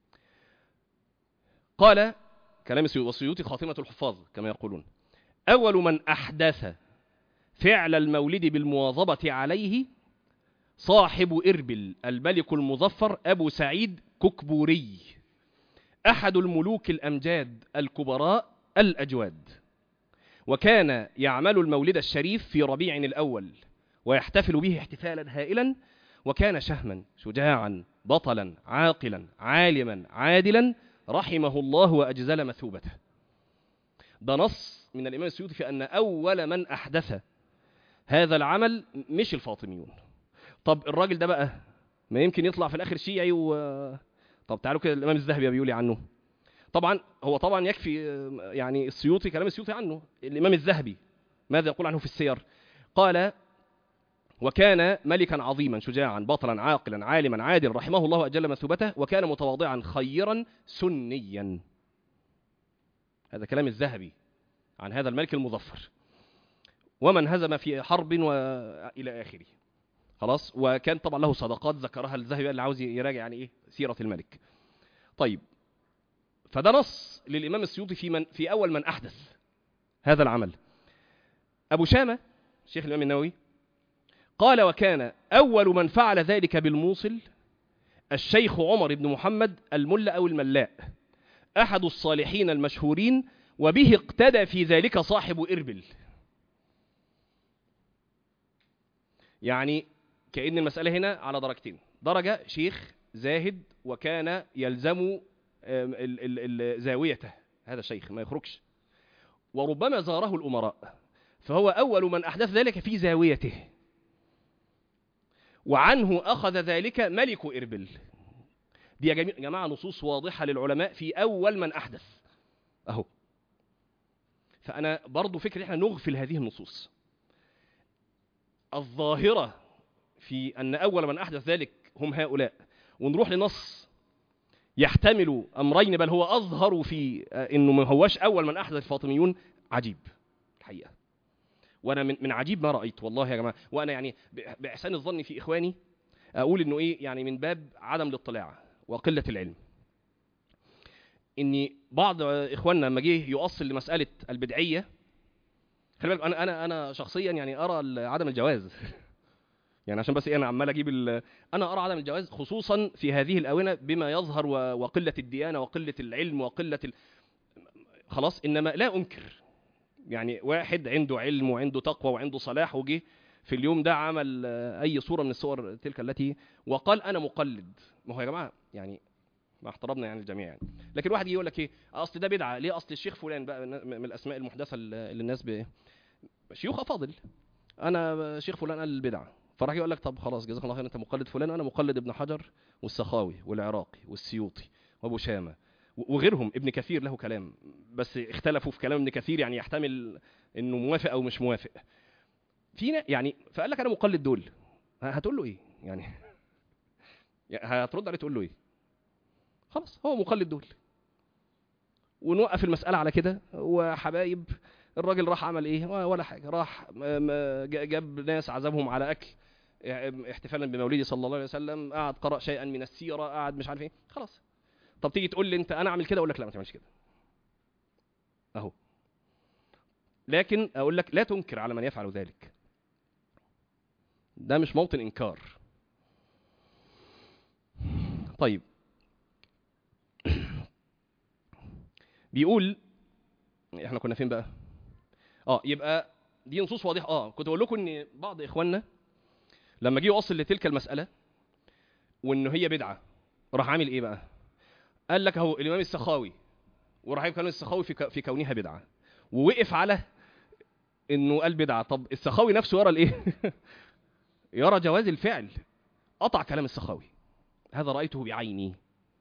قال كلام السيوطي والسيوطي خاتمة الحفاظ كما يقولون أول من أحدث فعل المولد بالمواظبة عليه صاحب إربل الملك المظفر أبو سعيد ككبوري أحد الملوك الأمجاد الكبراء الأجواد وكان يعمل المولد الشريف في ربيع الأول ويحتفل به احتفالا هائلا وكان شهما شجاعا بطلا عاقلا عالما عادلا رحمه الله وأجزل مثوبته ده نص من الإمام السيوطي في أن أول من أحدث هذا العمل مش الفاطميون طب الراجل ده بقى ما يمكن يطلع في الآخر شيعي و... طب تعالوا كده الإمام الذهبي بيقول عنه طبعا هو طبعا يكفي يعني السيوطي كلام السيوطي عنه الإمام الذهبي ماذا يقول عنه في السير قال وكان ملكا عظيما شجاعا بطلا عاقلا عالما عادلا رحمه الله وأجل مثوبته وكان متواضعا خيرا سنيا هذا كلام الذهبي عن هذا الملك المظفر ومن هزم في حرب والى اخره خلاص وكان طبعا له صدقات ذكرها الذهبي اللي عاوز يراجع يعني ايه سيره الملك طيب فده نص للامام السيوطي في من في اول من احدث هذا العمل ابو شامه شيخ الامام النووي قال وكان اول من فعل ذلك بالموصل الشيخ عمر بن محمد الملا او الملاء احد الصالحين المشهورين وبه اقتدى في ذلك صاحب اربل يعني كأن المسألة هنا على درجتين درجة شيخ زاهد وكان يلزم آم، ال- ال- ال- زاويته هذا شيخ ما يخرجش وربما زاره الأمراء فهو أول من أحدث ذلك في زاويته وعنه أخذ ذلك ملك إربل دي يا جمي- جماعه نصوص واضحه للعلماء في اول من احدث اهو فانا برضو فكره احنا نغفل هذه النصوص الظاهره في ان اول من احدث ذلك هم هؤلاء ونروح لنص يحتمل امرين بل هو اظهر في آه، انه ما هوش اول من احدث الفاطميون عجيب الحقيقه وانا من من عجيب ما رايت والله يا جماعه وانا يعني ب- باحسان الظن في اخواني اقول انه ايه يعني من باب عدم الاطلاع وقله العلم ان بعض اخواننا لما جه يؤصل لمساله البدعيه خلي بالك انا انا انا شخصيا يعني ارى ال- عدم الجواز يعني عشان بس ايه انا عمال اجيب ال- انا ارى عدم الجواز خصوصا في هذه الاونه بما يظهر و- وقله الديانه وقله العلم وقله ال... خلاص انما لا انكر يعني واحد عنده علم وعنده تقوى وعنده صلاح وجه في اليوم ده عمل آه، اي صوره من الصور تلك التي وقال انا مقلد ما هو يا جماعه يعني مع احترامنا يعني الجميع يعني لكن واحد يجي يقول لك ايه اصل ده بدعه ليه اصل الشيخ فلان بقى من من الاسماء المحدثه اللي اللي الناس ب... شيوخ افاضل انا شيخ فلان قال البدعه فراح يقول لك طب خلاص جزاك الله خير انت مقلد فلان وانا مقلد ابن حجر والسخاوي والعراقي والسيوطي وابو شامه و- وغيرهم ابن كثير له كلام بس اختلفوا في كلام ابن كثير يعني يحتمل انه موافق او مش موافق فينا يعني فقال لك انا مقلد دول ه- هتقول له ايه يعني يعني هترد عليه تقول له ايه خلاص هو مقلد دول ونوقف المسألة على كده وحبايب الراجل راح عمل ايه ولا حاجة راح م- م- ج- جاب ناس عزمهم على اكل احتفالا بمولده صلى الله عليه وسلم قعد قرأ شيئا من السيرة قعد مش عارف ايه خلاص طب تيجي تقول لي انت انا اعمل كده اقول لك لا ما تعملش كده اهو لكن اقول لك لا تنكر على من يفعل ذلك ده مش موطن انكار طيب بيقول احنا كنا فين بقى اه يبقى دي نصوص واضحه اه كنت اقول لكم ان بعض اخواننا لما جه يوصل لتلك المساله وان هي بدعه راح عامل ايه بقى قال لك اهو الامام السخاوي وراح يكلم السخاوي في ك- في كونها بدعه ووقف على انه قال بدعه طب السخاوي نفسه يرى الايه يرى جواز الفعل قطع كلام السخاوي هذا رايته بعيني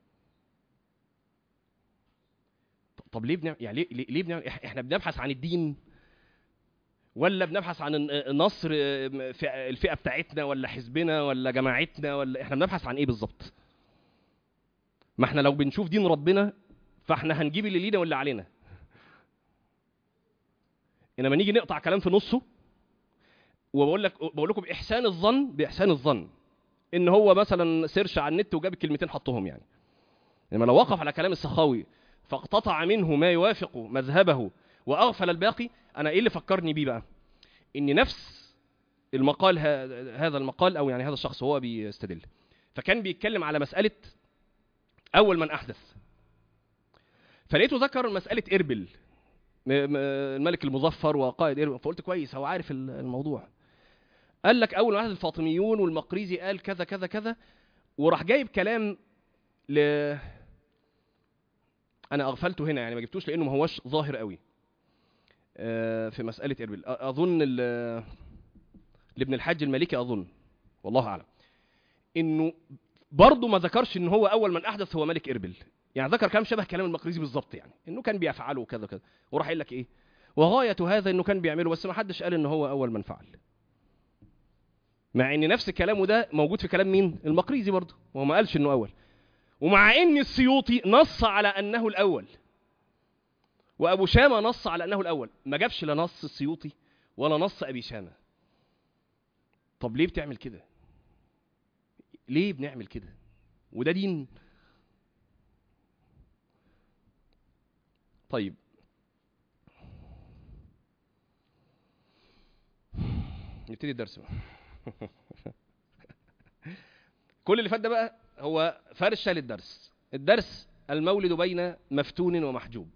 طب ليه بنعمل يعني ليه, ليه ليه بنعمل إح- احنا بنبحث عن الدين ولا بنبحث عن الن- نصر آه، في الفئه بتاعتنا ولا حزبنا ولا جماعتنا ولا احنا بنبحث عن ايه بالظبط ما احنا لو بنشوف دين ربنا فاحنا هنجيب اللي لينا واللي علينا انما نيجي نقطع كلام في نصه وبقول لك بقول لكم باحسان الظن باحسان الظن ان هو مثلا سيرش على النت وجاب الكلمتين حطهم يعني انما لو وقف على كلام السخاوي فاقتطع منه ما يوافق مذهبه واغفل الباقي انا ايه اللي فكرني بيه بقى ان نفس المقال ه- هذا المقال او يعني هذا الشخص هو بيستدل فكان بيتكلم على مساله اول من احدث فلقيته ذكر مساله اربل م- م- الملك المظفر وقائد اربل فقلت كويس هو عارف ال- الموضوع قال لك اول من احدث الفاطميون والمقريزي قال كذا كذا كذا وراح جايب كلام ل انا اغفلته هنا يعني ما جبتوش لانه ما هوش ظاهر قوي آه، في مساله اربل أ- اظن ال- لابن الحاج المالكي اظن والله اعلم انه برضه ما ذكرش ان هو اول من احدث هو ملك اربل يعني ذكر كلام شبه كلام المقريزي بالظبط يعني انه كان بيفعله وكذا كذا وراح قايل لك ايه وغايه هذا انه كان بيعمله بس ما حدش قال ان هو اول من فعل مع ان نفس كلامه ده موجود في كلام مين المقريزي برضه وهو ما قالش انه اول ومع ان السيوطي نص على انه الاول وابو شامه نص على انه الاول ما جابش لا نص السيوطي ولا نص ابي شامه طب ليه بتعمل كده ليه بنعمل كده وده دين طيب نبتدي الدرس بقى كل اللي فات ده بقى هو فرشه للدرس الدرس المولد بين مفتون ومحجوب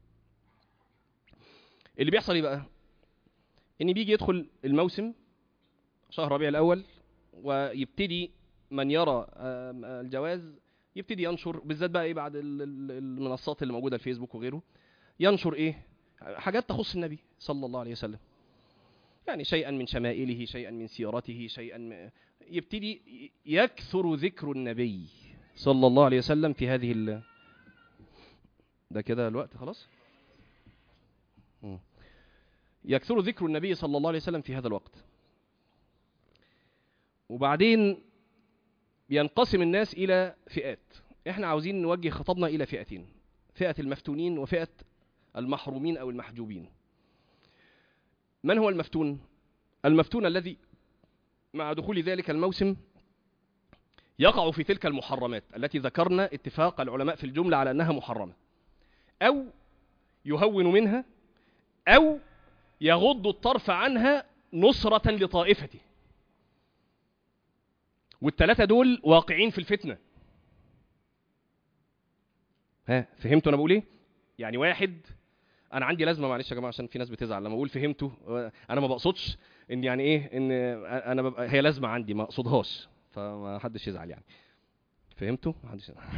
اللي بيحصل ايه بقى ان بيجي يدخل الموسم شهر ربيع الاول ويبتدي من يرى آم، الجواز يبتدي ينشر بالذات بقى ايه بعد ال- ال- المنصات اللي موجوده الفيسبوك وغيره ينشر ايه حاجات تخص النبي صلى الله عليه وسلم يعني شيئا من شمائله شيئا من سيرته شيئا من يبتدي يكثر ذكر النبي صلى الله عليه وسلم في هذه ال... ده كده الوقت خلاص مم. يكثر ذكر النبي صلى الله عليه وسلم في هذا الوقت وبعدين ينقسم الناس إلى فئات احنا عاوزين نوجه خطابنا إلى فئتين فئة المفتونين وفئة المحرومين أو المحجوبين من هو المفتون؟ المفتون الذي مع دخول ذلك الموسم يقع في تلك المحرمات التي ذكرنا اتفاق العلماء في الجملة على أنها محرمة أو يهون منها أو يغض الطرف عنها نصرة لطائفته والثلاثة دول واقعين في الفتنة ها فهمتوا أنا بقول إيه؟ يعني واحد أنا عندي لازمة معلش يا جماعة عشان في ناس بتزعل لما أقول فهمتوا أنا ما بقصدش إن يعني إيه إن أنا ببقى هي لازمة عندي ما أقصدهاش فما حدش يزعل يعني فهمتوا؟ ما حدش يزعل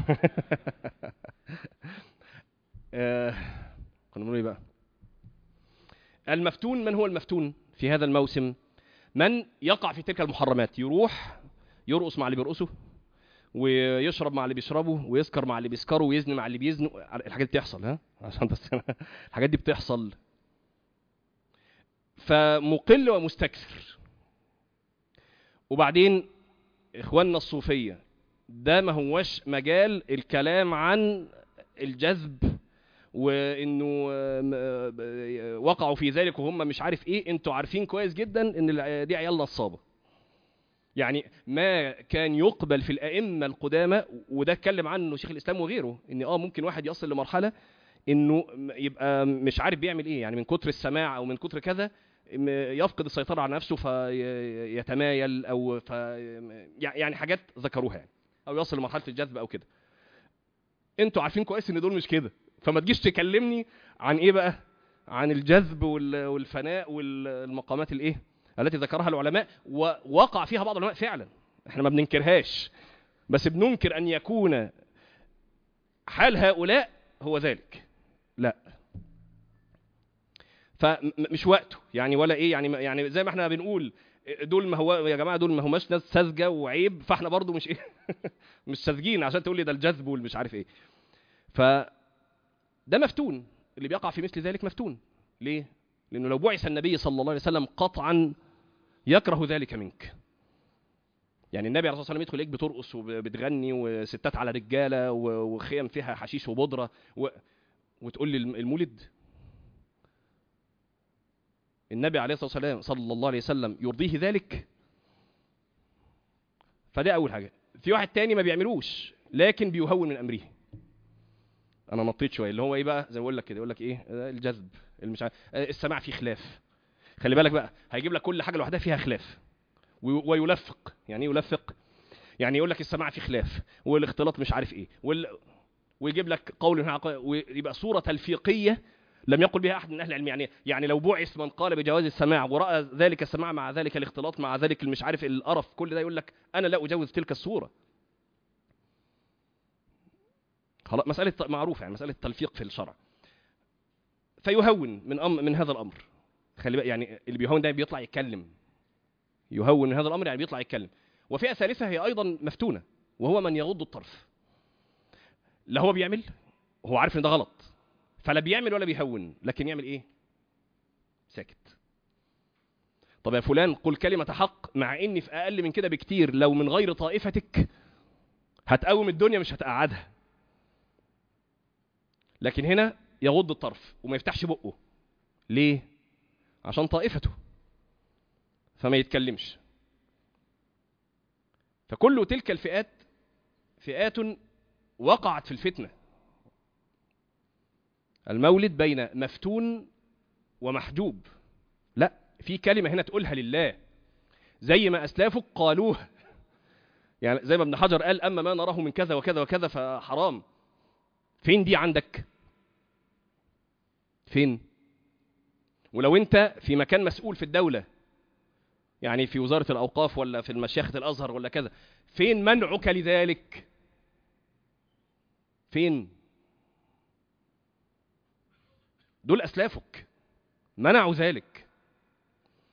آه، كنا بنقول ايه بقى؟ المفتون من هو المفتون في هذا الموسم؟ من يقع في تلك المحرمات يروح يرقص مع اللي بيرقصوا ويشرب مع اللي بيشربوا ويسكر مع اللي بيسكروا ويزني مع اللي بيزنوا الحاجات دي بتحصل ها عشان بس الحاجات دي بتحصل فمقل ومستكثر وبعدين اخواننا الصوفيه ده ما هوش مجال الكلام عن الجذب وانه وقعوا في ذلك وهم مش عارف ايه انتوا عارفين كويس جدا ان دي عيال نصابه يعني ما كان يقبل في الائمه القدامى وده اتكلم عنه شيخ الاسلام وغيره ان اه ممكن واحد يصل لمرحله انه يبقى مش عارف بيعمل ايه يعني من كتر السماع او من كتر كذا يفقد السيطره على نفسه فيتمايل او في يعني حاجات ذكروها يعني او يصل لمرحله الجذب او كده انتوا عارفين كويس ان دول مش كده فما تجيش تكلمني عن ايه بقى عن الجذب والفناء والمقامات الايه التي ذكرها العلماء ووقع فيها بعض العلماء فعلا احنا ما بننكرهاش بس بننكر ان يكون حال هؤلاء هو ذلك لا فمش وقته يعني ولا ايه يعني يعني زي ما احنا بنقول دول ما هو يا جماعه دول ما هماش ناس ساذجه وعيب فاحنا برضو مش ايه مش ساذجين عشان تقول لي ده الجذب والمش عارف ايه ف ده مفتون اللي بيقع في مثل ذلك مفتون ليه لانه لو بعث النبي صلى الله عليه وسلم قطعا يكره ذلك منك يعني النبي عليه الصلاه والسلام يدخل ليك بترقص وبتغني وستات على رجاله وخيم فيها حشيش وبودره و... وتقول لي المولد النبي عليه الصلاه والسلام صلى الله عليه وسلم يرضيه ذلك فده اول حاجه في واحد تاني ما بيعملوش لكن بيهون من امره انا نطيت شويه اللي هو ايه بقى زي ما بقول لك كده يقول لك ايه الجذب المش عارف السماع فيه خلاف خلي بالك بقى هيجيب لك كل حاجه لوحدها فيها خلاف ويلفق يعني ايه يلفق يعني يقول لك السماع فيه خلاف والاختلاط مش عارف ايه وال... ويجيب لك قول ويبقى صوره تلفيقيه لم يقل بها احد من اهل العلم يعني يعني لو بعث من قال بجواز السماع وراى ذلك السماع مع ذلك الاختلاط مع ذلك المش عارف القرف كل ده يقول لك انا لا اجوز تلك الصوره خلاص مساله معروفه يعني مساله تلفيق في الشرع فيهون من أم من هذا الامر خلي بقى يعني اللي بيهون ده بيطلع يتكلم يهون من هذا الامر يعني بيطلع يتكلم وفئه ثالثه هي ايضا مفتونه وهو من يغض الطرف لا هو بيعمل هو عارف ان ده غلط فلا بيعمل ولا بيهون لكن يعمل ايه ساكت طب يا فلان قل كلمة حق مع اني في اقل من كده بكتير لو من غير طائفتك هتقوم الدنيا مش هتقعدها لكن هنا يغض الطرف وما يفتحش بقه ليه عشان طائفته فما يتكلمش فكل تلك الفئات فئات وقعت في الفتنه المولد بين مفتون ومحجوب لا في كلمة هنا تقولها لله زي ما أسلافك قالوها يعني زي ما ابن حجر قال أما ما نراه من كذا وكذا وكذا فحرام فين دي عندك فين ولو انت في مكان مسؤول في الدولة يعني في وزارة الأوقاف ولا في المشيخة الأزهر ولا كذا فين منعك لذلك فين دول أسلافك منعوا ذلك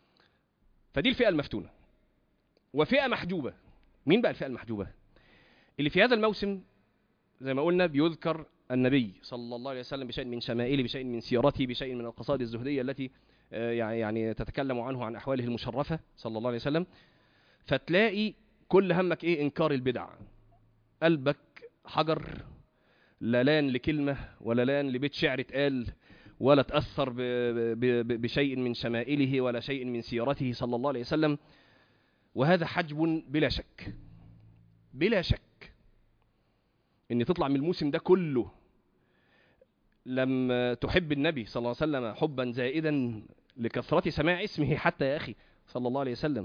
فدي الفئة المفتونة وفئة محجوبة مين بقى الفئة المحجوبة اللي في هذا الموسم زي ما قلنا بيذكر النبي صلى الله عليه وسلم بشيء من شمائله بشيء من سيرته بشيء من القصائد الزهدية التي آه، يعني يعني تتكلم عنه عن أحواله المشرفة صلى الله عليه وسلم فتلاقي كل همك إيه إنكار البدع قلبك حجر لا لان لكلمة ولا لان لبيت شعر اتقال ولا تأثر ب- ب- ب- بشيء من شمائله ولا شيء من سيرته صلى الله عليه وسلم وهذا حجب بلا شك بلا شك ان تطلع من الموسم ده كله لما تحب النبي صلى الله عليه وسلم حبا زائدا لكثرة سماع اسمه حتى يا أخي صلى الله عليه وسلم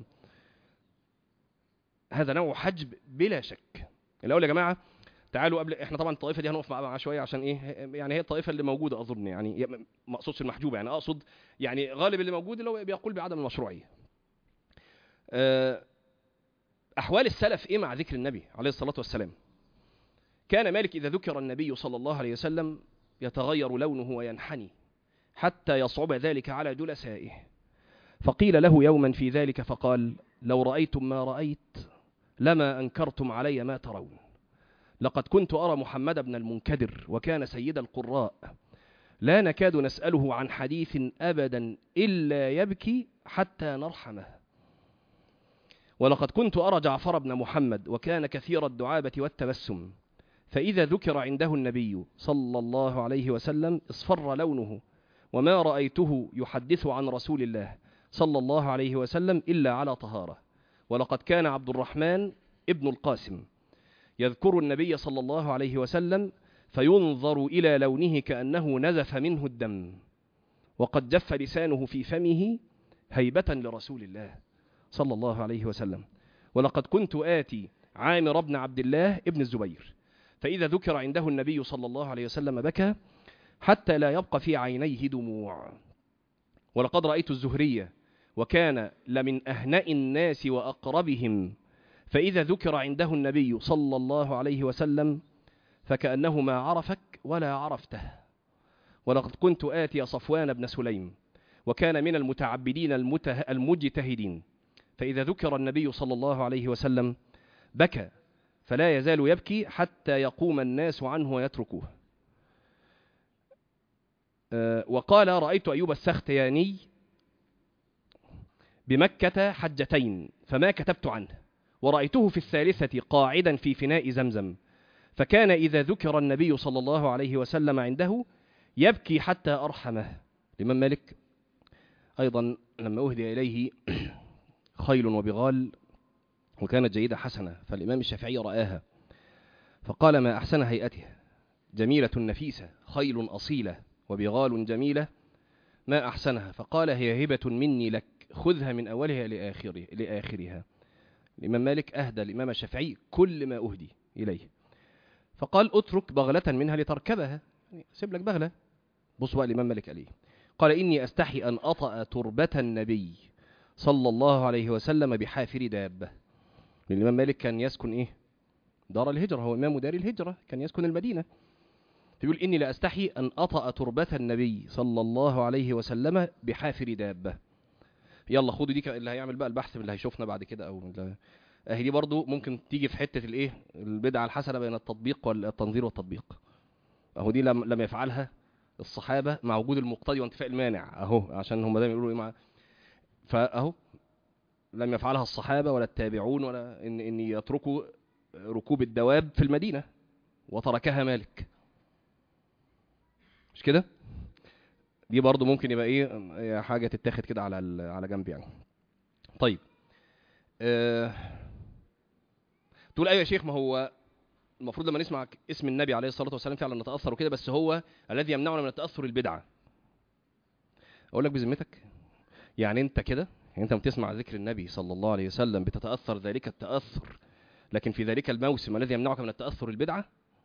هذا نوع حجب بلا شك الأول يا جماعة تعالوا قبل احنا طبعا الطائفه دي هنقف معاها شويه عشان ايه يعني هي الطائفه اللي موجوده اظن يعني ما اقصدش المحجوبه يعني اقصد يعني غالب اللي موجود اللي هو بيقول بعدم المشروعيه آه، احوال السلف ايه مع ذكر النبي عليه الصلاه والسلام كان مالك اذا ذكر النبي صلى الله عليه وسلم يتغير لونه وينحني حتى يصعب ذلك على جلسائه فقيل له يوما في ذلك فقال لو رايتم ما رايت لما انكرتم علي ما ترون لقد كنت أرى محمد بن المنكدر وكان سيد القراء لا نكاد نسأله عن حديث أبدا إلا يبكي حتى نرحمه ولقد كنت أرى جعفر بن محمد وكان كثير الدعابة والتبسم فإذا ذكر عنده النبي صلى الله عليه وسلم اصفر لونه وما رأيته يحدث عن رسول الله صلى الله عليه وسلم إلا على طهارة ولقد كان عبد الرحمن ابن القاسم يذكر النبي صلى الله عليه وسلم فينظر إلى لونه كأنه نزف منه الدم وقد جف لسانه في فمه هيبة لرسول الله صلى الله عليه وسلم ولقد كنت آتي عامر بن عبد الله ابن الزبير فإذا ذكر عنده النبي صلى الله عليه وسلم بكى حتى لا يبقى في عينيه دموع ولقد رأيت الزهرية وكان لمن أهنأ الناس وأقربهم فإذا ذكر عنده النبي صلى الله عليه وسلم فكأنه ما عرفك ولا عرفته ولقد كنت آتي صفوان بن سليم وكان من المتعبدين المته... المجتهدين فإذا ذكر النبي صلى الله عليه وسلم بكى فلا يزال يبكي حتى يقوم الناس عنه ويتركوه أه وقال رأيت أيوب السختياني بمكة حجتين فما كتبت عنه ورأيته في الثالثة قاعدا في فناء زمزم فكان إذا ذكر النبي صلى الله عليه وسلم عنده يبكي حتى أرحمه الإمام مالك أيضا لما أهدي إليه خيل وبغال وكانت جيدة حسنة فالإمام الشافعي رآها فقال ما أحسن هيئتها جميلة نفيسة خيل أصيلة وبغال جميلة ما أحسنها فقال هي هبة مني لك خذها من أولها لآخره لآخرها الإمام مالك أهدى الإمام الشافعي كل ما أهدي إليه فقال اترك بغلة منها لتركبها سيب لك بغلة بص بقى الإمام مالك عليه قال إني أستحي أن أطأ تربة النبي صلى الله عليه وسلم بحافر دابة الإمام مالك كان يسكن إيه دار الهجرة هو إمام دار الهجرة كان يسكن المدينة فيقول إني لا أستحي أن أطأ تربة النبي صلى الله عليه وسلم بحافر دابة يلا خدوا دي اللي هيعمل بقى البحث اللي هيشوفنا بعد كده او اهي دي برضو ممكن تيجي في حته الايه البدعه الحسنه بين التطبيق والتنظير والتطبيق اهو دي لم, لم يفعلها الصحابه مع وجود المقتضي وانتفاء المانع اهو عشان هم دايما يقولوا ايه مع فاهو لم يفعلها الصحابه ولا التابعون ولا ان ان يتركوا ركوب الدواب في المدينه وتركها مالك مش كده دي برضو ممكن يبقى ايه حاجه تتاخد كده على على جنب يعني طيب أه تقول ايوه يا شيخ ما هو المفروض لما نسمع اسم النبي عليه الصلاه والسلام فعلا نتاثر وكده بس هو الذي يمنعنا من التاثر البدعه اقول لك بذمتك يعني انت كده يعني انت بتسمع ذكر النبي صلى الله عليه وسلم بتتاثر ذلك التاثر لكن في ذلك الموسم الذي يمنعك من التاثر البدعه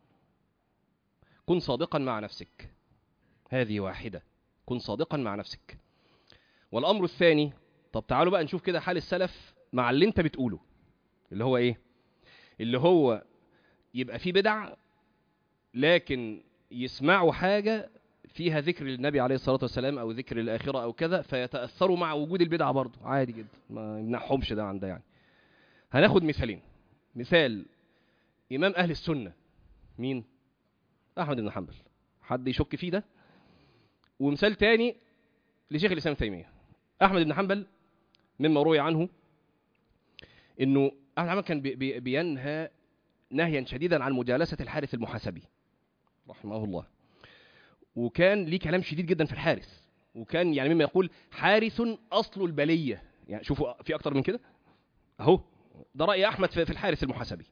كن صادقا مع نفسك هذه واحده كن صادقا مع نفسك والامر الثاني طب تعالوا بقى نشوف كده حال السلف مع اللي انت بتقوله اللي هو ايه اللي هو يبقى في بدع لكن يسمعوا حاجة فيها ذكر للنبي عليه الصلاة والسلام أو ذكر الآخرة أو كذا فيتأثروا مع وجود البدعة برضه عادي جدا ما يمنعهمش ده عن ده يعني هناخد مثالين مثال إمام أهل السنة مين؟ أحمد بن حنبل حد يشك فيه ده؟ ومثال تاني لشيخ الإسلام ابن تيمية أحمد بن حنبل مما روي عنه إنه أحمد بن حنبل كان بي بي بينهى نهيا شديدا عن مجالسة الحارث المحاسبي رحمه الله وكان ليه كلام شديد جدا في الحارث وكان يعني مما يقول حارث أصل البلية يعني شوفوا في أكتر من كده أهو ده رأي أحمد في في الحارث المحاسبي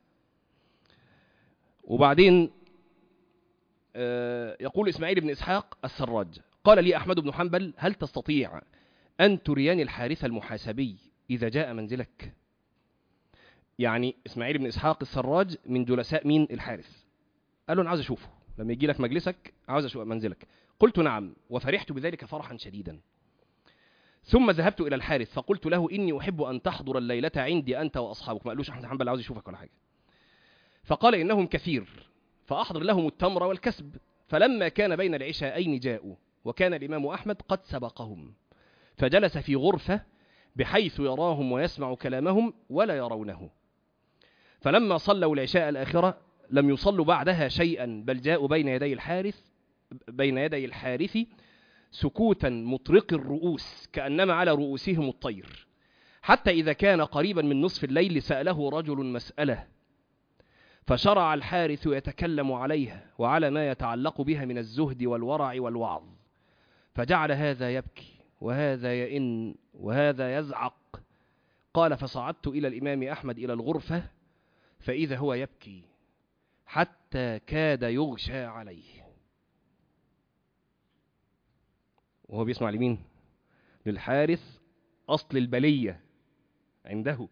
وبعدين آه، يقول إسماعيل بن إسحاق السراج قال لي أحمد بن حنبل هل تستطيع أن ترياني الحارث المحاسبي إذا جاء منزلك يعني إسماعيل بن إسحاق السراج من جلساء مين الحارث قال له أنا عاوز أشوفه لما يجي لك مجلسك عاوز أشوف منزلك قلت نعم وفرحت بذلك فرحا شديدا ثم ذهبت إلى الحارث فقلت له إني أحب أن تحضر الليلة عندي أنت وأصحابك ما قالوش أحمد حنبل عاوز يشوفك ولا حاجة فقال إنهم كثير فأحضر لهم التمر والكسب فلما كان بين العشاءين جاءوا وكان الإمام أحمد قد سبقهم فجلس في غرفة بحيث يراهم ويسمع كلامهم ولا يرونه فلما صلوا العشاء الآخرة لم يصلوا بعدها شيئا بل جاءوا بين يدي الحارث بين يدي الحارث سكوتا مطرق الرؤوس كأنما على رؤوسهم الطير حتى إذا كان قريبا من نصف الليل سأله رجل مسألة فشرع الحارث يتكلم عليها وعلى ما يتعلق بها من الزهد والورع والوعظ فجعل هذا يبكي وهذا يئن وهذا يزعق قال فصعدت إلى الإمام أحمد إلى الغرفة فإذا هو يبكي حتى كاد يغشى عليه وهو بيسمع لمين للحارث أصل البلية عنده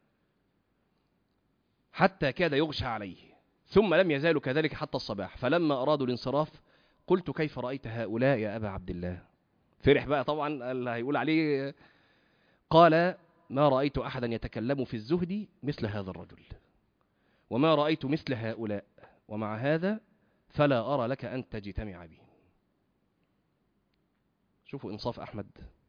حتى كاد يغشى عليه ثم لم يزالوا كذلك حتى الصباح فلما أرادوا الانصراف قلت كيف رأيت هؤلاء يا أبا عبد الله فرح بقى طبعا اللي هيقول عليه قال ما رأيت أحدا يتكلم في الزهد مثل هذا الرجل وما رأيت مثل هؤلاء ومع هذا فلا أرى لك أن تجتمع بهم شوفوا إنصاف أحمد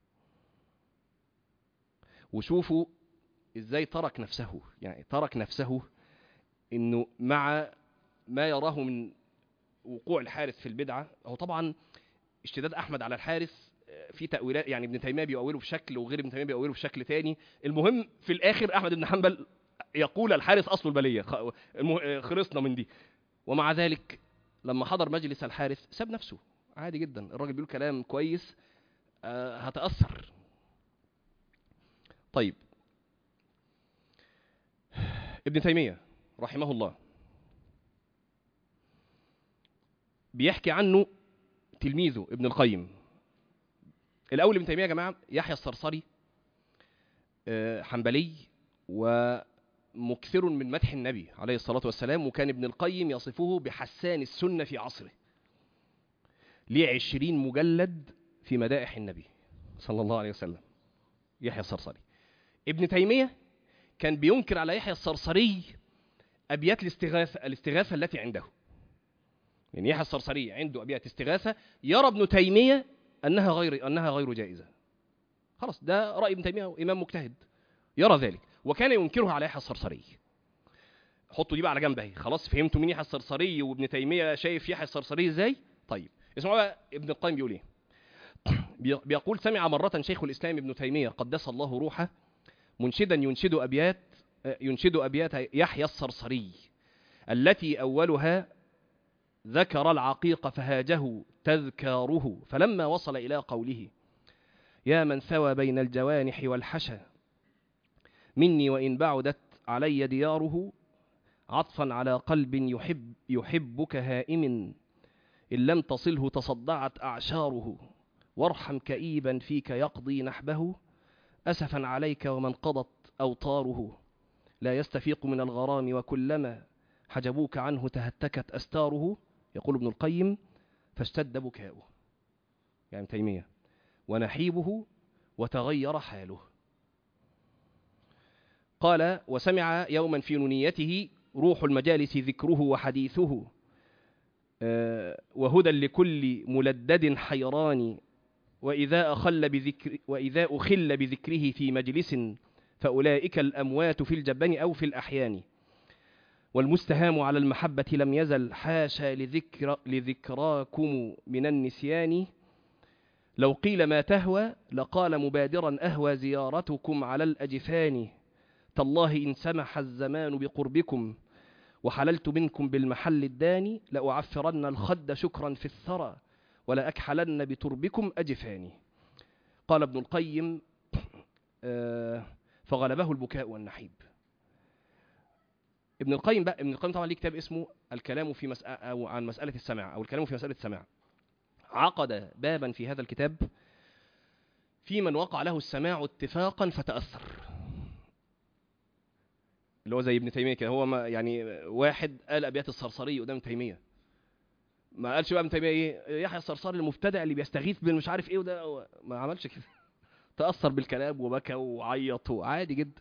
وشوفوا إزاي ترك نفسه يعني ترك نفسه إنه مع ما يراه من وقوع الحارث في البدعة هو طبعا اشتداد أحمد على الحارث في تأويلات يعني ابن تيمية بيؤوله بشكل وغير ابن تيمية بيؤوله بشكل تاني المهم في الآخر أحمد بن حنبل يقول الحارث أصل البلية خ- المه- خلصنا من دي ومع ذلك لما حضر مجلس الحارث ساب نفسه عادي جدا الراجل بيقول كلام كويس آه، هتأثر طيب ابن تيمية رحمه الله بيحكي عنه تلميذه ابن القيم الأول ابن تيمية يا جماعة يحيى الصرصري آه، حنبلي ومكثر من مدح النبي عليه الصلاة والسلام وكان ابن القيم يصفه بحسان السنة في عصره ليه عشرين مجلد في مدائح النبي صلى الله عليه وسلم يحيى الصرصري ابن تيمية كان بينكر على يحيى الصرصري أبيات الاستغاثة الاستغاثة التي عنده يعني يحيى الصرصري عنده أبيات استغاثة يرى ابن تيمية أنها غير أنها غير جائزة خلاص ده رأي ابن تيمية إمام مجتهد يرى ذلك وكان ينكره على يحيى الصرصري حطوا دي بقى على جنب اهي خلاص فهمتوا مين يحيى الصرصري وابن تيمية شايف يحيى الصرصري ازاي طيب اسمعوا بقى ابن القيم بيقول ايه بي- بيقول سمع مرة شيخ الإسلام ابن تيمية قدس الله روحه منشدا ينشد أبيات آه، ينشد أبيات يحيى الصرصري التي أولها ذكر العقيق فهاجه تذكاره فلما وصل إلى قوله يا من ثوى بين الجوانح والحشى مني وإن بعدت علي دياره عطفا على قلب يحب يحبك هائم إن لم تصله تصدعت أعشاره وارحم كئيبا فيك يقضي نحبه أسفا عليك ومن قضت أوطاره لا يستفيق من الغرام وكلما حجبوك عنه تهتكت أستاره يقول ابن القيم فاشتد بكاؤه يعني تيمية ونحيبه وتغير حاله قال وسمع يوما في نونيته روح المجالس ذكره وحديثه آه، وهدى لكل ملدد حيران وإذا أخل بذكر وإذا أخل بذكره في مجلس فأولئك الأموات في الجبن أو في الأحيان والمستهام على المحبة لم يزل حاشا لذكر لذكراكم من النسيان لو قيل ما تهوى لقال مبادرا أهوى زيارتكم على الأجفان تالله إن سمح الزمان بقربكم وحللت منكم بالمحل الداني لأعفرن الخد شكرا في الثرى ولا أكحلن بتربكم أجفاني قال ابن القيم آه، فغلبه البكاء والنحيب ابن القيم بقى ابن القيم طبعا ليه كتاب اسمه الكلام في مسألة أو عن مسألة السماع أو الكلام في مسألة السماع عقد بابا في هذا الكتاب في من وقع له السماع اتفاقا فتأثر اللي هو زي ابن تيمية كده هو ما يعني واحد قال أبيات الصرصري قدام تيمية ما قالش بقى ابن تيمية ايه يحيى الصرصري المبتدع اللي بيستغيث بالمش عارف ايه وده ما عملش كده تأثر بالكلام وبكى وعيط عادي جدا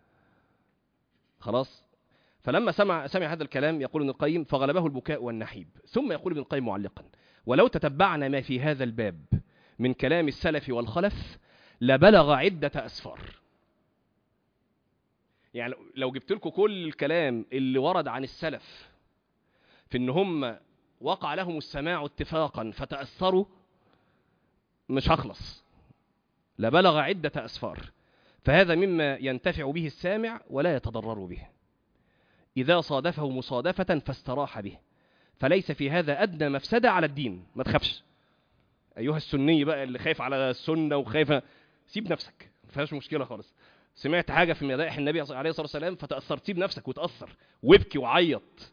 خلاص فلما سمع سمع هذا الكلام يقول ابن القيم فغلبه البكاء والنحيب ثم يقول ابن القيم معلقا ولو تتبعنا ما في هذا الباب من كلام السلف والخلف لبلغ عدة أسفار يعني لو جبت لكم كل الكلام اللي ورد عن السلف في ان هم وقع لهم السماع اتفاقا فتأثروا مش هخلص لبلغ عدة أسفار فهذا مما ينتفع به السامع ولا يتضرر به إذا صادفه مصادفة فاستراح به فليس في هذا أدنى مفسدة على الدين ما تخافش أيها السني بقى اللي خايف على السنة وخايف سيب نفسك ما فيهاش مشكلة خالص سمعت حاجة في مدائح النبي عليه الصلاة والسلام فتأثرت سيب نفسك وتأثر وابكي وعيط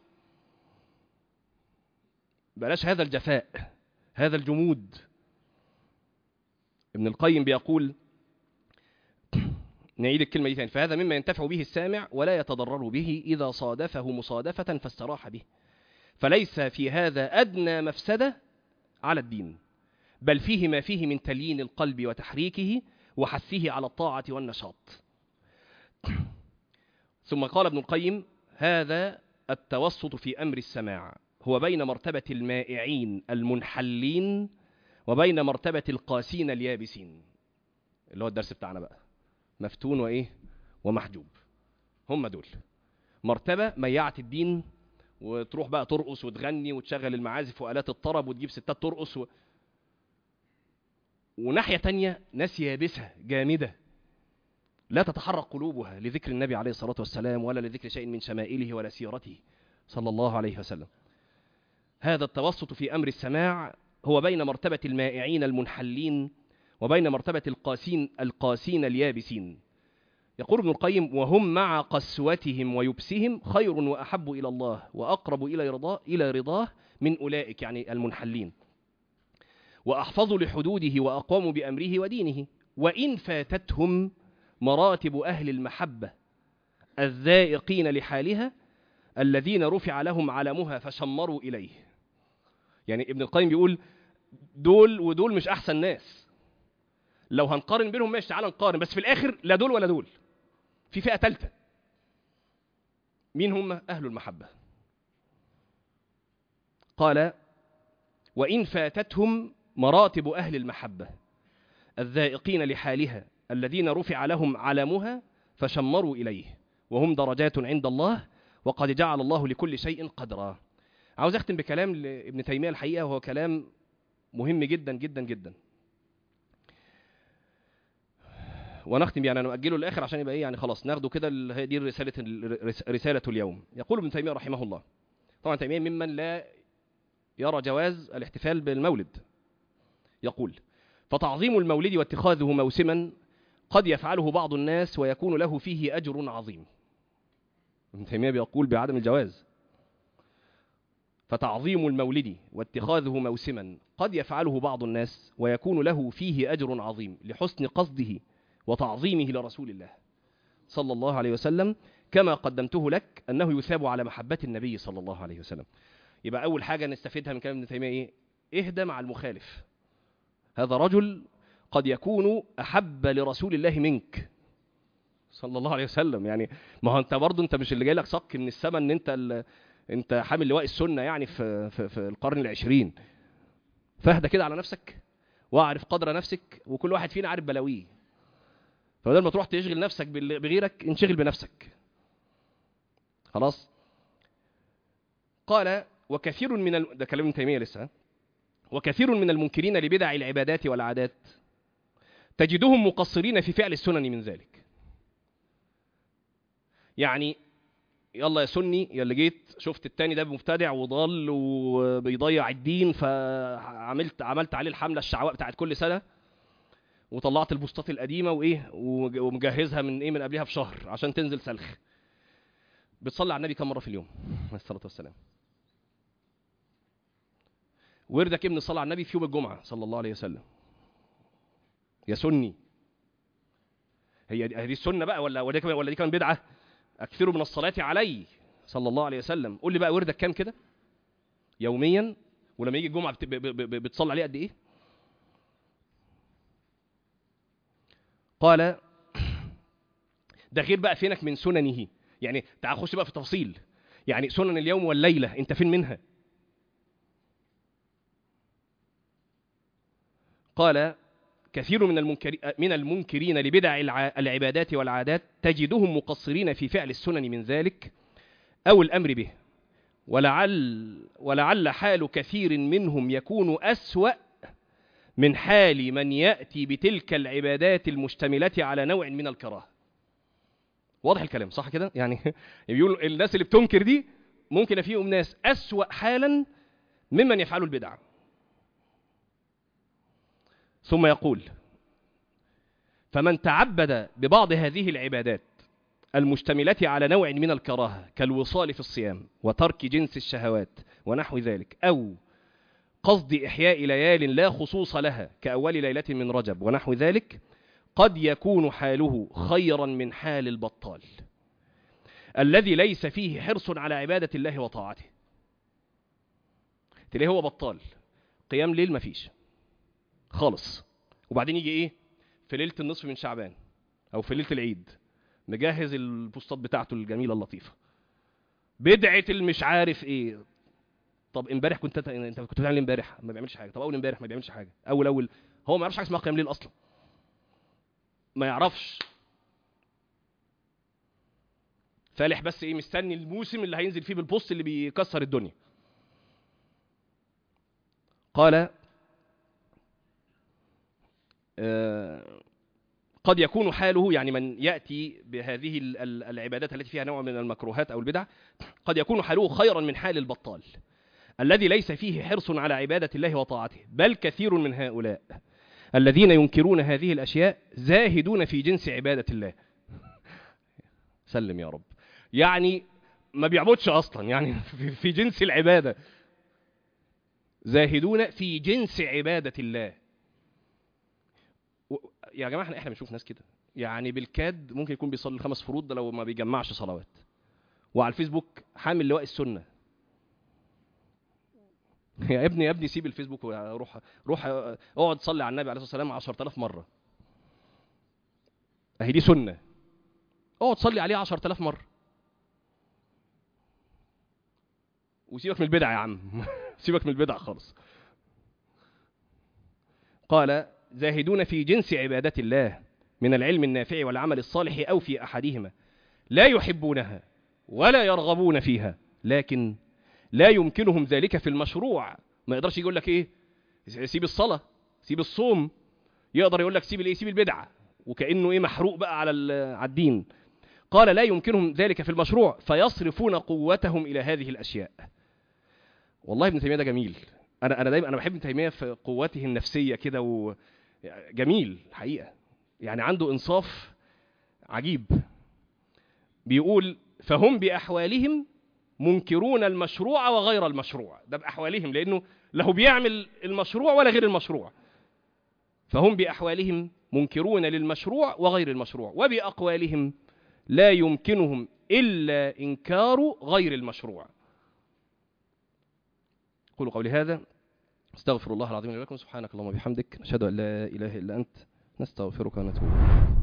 بلاش هذا الجفاء هذا الجمود ابن القيم بيقول نعيد الكلمة دي تاني فهذا مما ينتفع به السامع ولا يتضرر به إذا صادفه مصادفة فاستراح به فليس في هذا أدنى مفسدة على الدين بل فيه ما فيه من تليين القلب وتحريكه وحثه على الطاعة والنشاط ثم قال ابن القيم هذا التوسط في أمر السماع هو بين مرتبة المائعين المنحلين وبين مرتبة القاسين اليابسين اللي هو الدرس بتاعنا بقى مفتون وإيه ومحجوب هم دول مرتبة ميعة الدين وتروح بقى ترقص وتغني وتشغل المعازف وآلات الطرب وتجيب ستات ترقص و... وناحية تانية ناس يابسة جامدة لا تتحرك قلوبها لذكر النبي عليه الصلاة والسلام ولا لذكر شيء من شمائله ولا سيرته صلى الله عليه وسلم هذا التوسط في أمر السماع هو بين مرتبة المائعين المنحلين وبين مرتبة القاسين القاسين اليابسين يقول ابن القيم وهم مع قسوتهم ويبسهم خير وأحب إلى الله وأقرب إلى رضاه, إلى رضاه من أولئك يعني المنحلين وأحفظ لحدوده وأقوم بأمره ودينه وإن فاتتهم مراتب أهل المحبة الذائقين لحالها الذين رفع لهم علمها فشمروا إليه يعني ابن القيم بيقول دول ودول مش أحسن ناس لو هنقارن بينهم ماشي تعالى نقارن بس في الآخر لا دول ولا دول في فئة ثالثة مين هم أهل المحبة قال وإن فاتتهم مراتب أهل المحبة الذائقين لحالها الذين رفع لهم علمها فشمروا إليه وهم درجات عند الله وقد جعل الله لكل شيء قدرا عاوز أختم بكلام لابن تيمية الحقيقة وهو كلام مهم جدا جدا جدا ونختم يعني نؤجله للاخر عشان يبقى ايه يعني خلاص ناخده كده هي دي رساله رساله اليوم يقول ابن تيميه رحمه الله طبعا تيميه ممن لا يرى جواز الاحتفال بالمولد يقول فتعظيم المولد واتخاذه موسما قد يفعله بعض الناس ويكون له فيه اجر عظيم ابن تيميه بيقول بعدم الجواز فتعظيم المولد واتخاذه موسما قد يفعله بعض الناس ويكون له فيه اجر عظيم لحسن قصده وتعظيمه لرسول الله صلى الله عليه وسلم كما قدمته لك أنه يثاب على محبة النبي صلى الله عليه وسلم يبقى أول حاجة نستفيدها من كلام ابن تيمية إيه؟ اهدى مع المخالف هذا رجل قد يكون أحب لرسول الله منك صلى الله عليه وسلم يعني ما هو أنت برضه أنت مش اللي جاي لك صك من السماء أن أنت أنت حامل لواء السنة يعني في, في, في القرن العشرين فاهدى كده على نفسك واعرف قدر نفسك وكل واحد فينا عارف بلاويه فبدل ما تروح تشغل نفسك بغيرك انشغل بنفسك خلاص قال وكثير من ال... ده كلام ابن تيميه لسه ها؟ وكثير من المنكرين لبدع العبادات والعادات تجدهم مقصرين في فعل السنن من ذلك يعني يلا يا سني يا اللي جيت شفت التاني ده مبتدع وضال وبيضيع الدين فعملت عملت عليه الحمله الشعواء بتاعت كل سنه وطلعت البوستات القديمه وايه ومج- ومجهزها من ايه من قبلها بشهر عشان تنزل سلخ بتصلي على النبي كم مره في اليوم عليه الصلاه والسلام وردك ايه من الصلاه على النبي في يوم الجمعه صلى الله عليه وسلم يا سني هي دي هي دي السنه بقى ولا ولا دي كمان ولا دي كمان بدعه اكثروا من الصلاه علي صلى الله عليه وسلم قول لي بقى وردك كام كده يوميا ولما يجي الجمعه بت- ب- ب- ب- بتصلي عليه قد ايه قال ده غير بقى فينك من سننه يعني تعال خش بقى في تفصيل يعني سنن اليوم والليله انت فين منها قال كثير من المنكر من المنكرين لبدع الع- العبادات والعادات تجدهم مقصرين في فعل السنن من ذلك او الامر به ولعل ولعل حال كثير منهم يكون اسوا من حال من ياتي بتلك العبادات المشتمله على نوع من الكراهه واضح الكلام صح كده يعني بيقول الناس اللي بتنكر دي ممكن فيهم ناس اسوا حالا ممن يفعلوا البدع ثم يقول فمن تعبد ببعض هذه العبادات المشتملة على نوع من الكراهة كالوصال في الصيام وترك جنس الشهوات ونحو ذلك أو قصد إحياء ليال لا خصوص لها كأول ليلة من رجب ونحو ذلك قد يكون حاله خيرا من حال البطال الذي ليس فيه حرص على عبادة الله وطاعته تلاقيه هو بطال قيام ليل مفيش خالص وبعدين يجي ايه في ليله النصف من شعبان او في ليله العيد مجهز البوستات بتاعته الجميله اللطيفه بدعه المش عارف ايه طب امبارح كنت انت انت كنت بتعمل إيه امبارح ما بيعملش حاجه طب اول امبارح ما بيعملش حاجه اول اول هو ما يعرفش حاجه اسمها قيام ليل اصلا ما يعرفش فالح بس ايه مستني الموسم اللي هينزل فيه بالبوست اللي بيكسر الدنيا قال آه، قد يكون حاله يعني من ياتي بهذه ال- ال- العبادات التي فيها نوع من المكروهات او البدع قد يكون حاله خيرا من حال البطال الذي ليس فيه حرص على عباده الله وطاعته بل كثير من هؤلاء الذين ينكرون هذه الاشياء زاهدون في جنس عباده الله سلم يا رب يعني ما بيعبدش اصلا يعني في- في جنس العباده زاهدون في جنس عباده الله و... يا جماعه احنا احنا بنشوف ناس كده يعني بالكاد ممكن يكون بيصلي الخمس فروض ده لو ما بيجمعش صلوات وعلى الفيسبوك حامل لواء السنه يا ابني يا ابني سيب الفيسبوك وروح روح اقعد صلي على النبي عليه الصلاه والسلام 10000 مره اهي دي سنه اقعد صلي عليه 10000 مره وسيبك من البدع يا عم سيبك من البدع خالص قال زاهدون في جنس عبادة الله من العلم النافع والعمل الصالح أو في أحدهما لا يحبونها ولا يرغبون فيها لكن لا يمكنهم ذلك في المشروع ما يقدرش يقول لك ايه سيب الصلاة سيب الصوم يقدر يقول لك سيب الايه سيب البدعة وكأنه ايه محروق بقى على ال- على الدين قال لا يمكنهم ذلك في المشروع فيصرفون قوتهم إلى هذه الأشياء والله ابن تيمية ده جميل انا انا دايما انا بحب ابن تيميه في قوته النفسيه كده و جميل الحقيقه يعني عنده انصاف عجيب بيقول فهم باحوالهم منكرون المشروع وغير المشروع ده باحوالهم لانه له بيعمل المشروع ولا غير المشروع فهم باحوالهم منكرون للمشروع وغير المشروع وباقوالهم لا يمكنهم الا انكار غير المشروع قولوا قولي هذا استغفر الله العظيم لي ولكم سبحانك اللهم وبحمدك نشهد ان لا اله الا انت نستغفرك ونتوب إليك.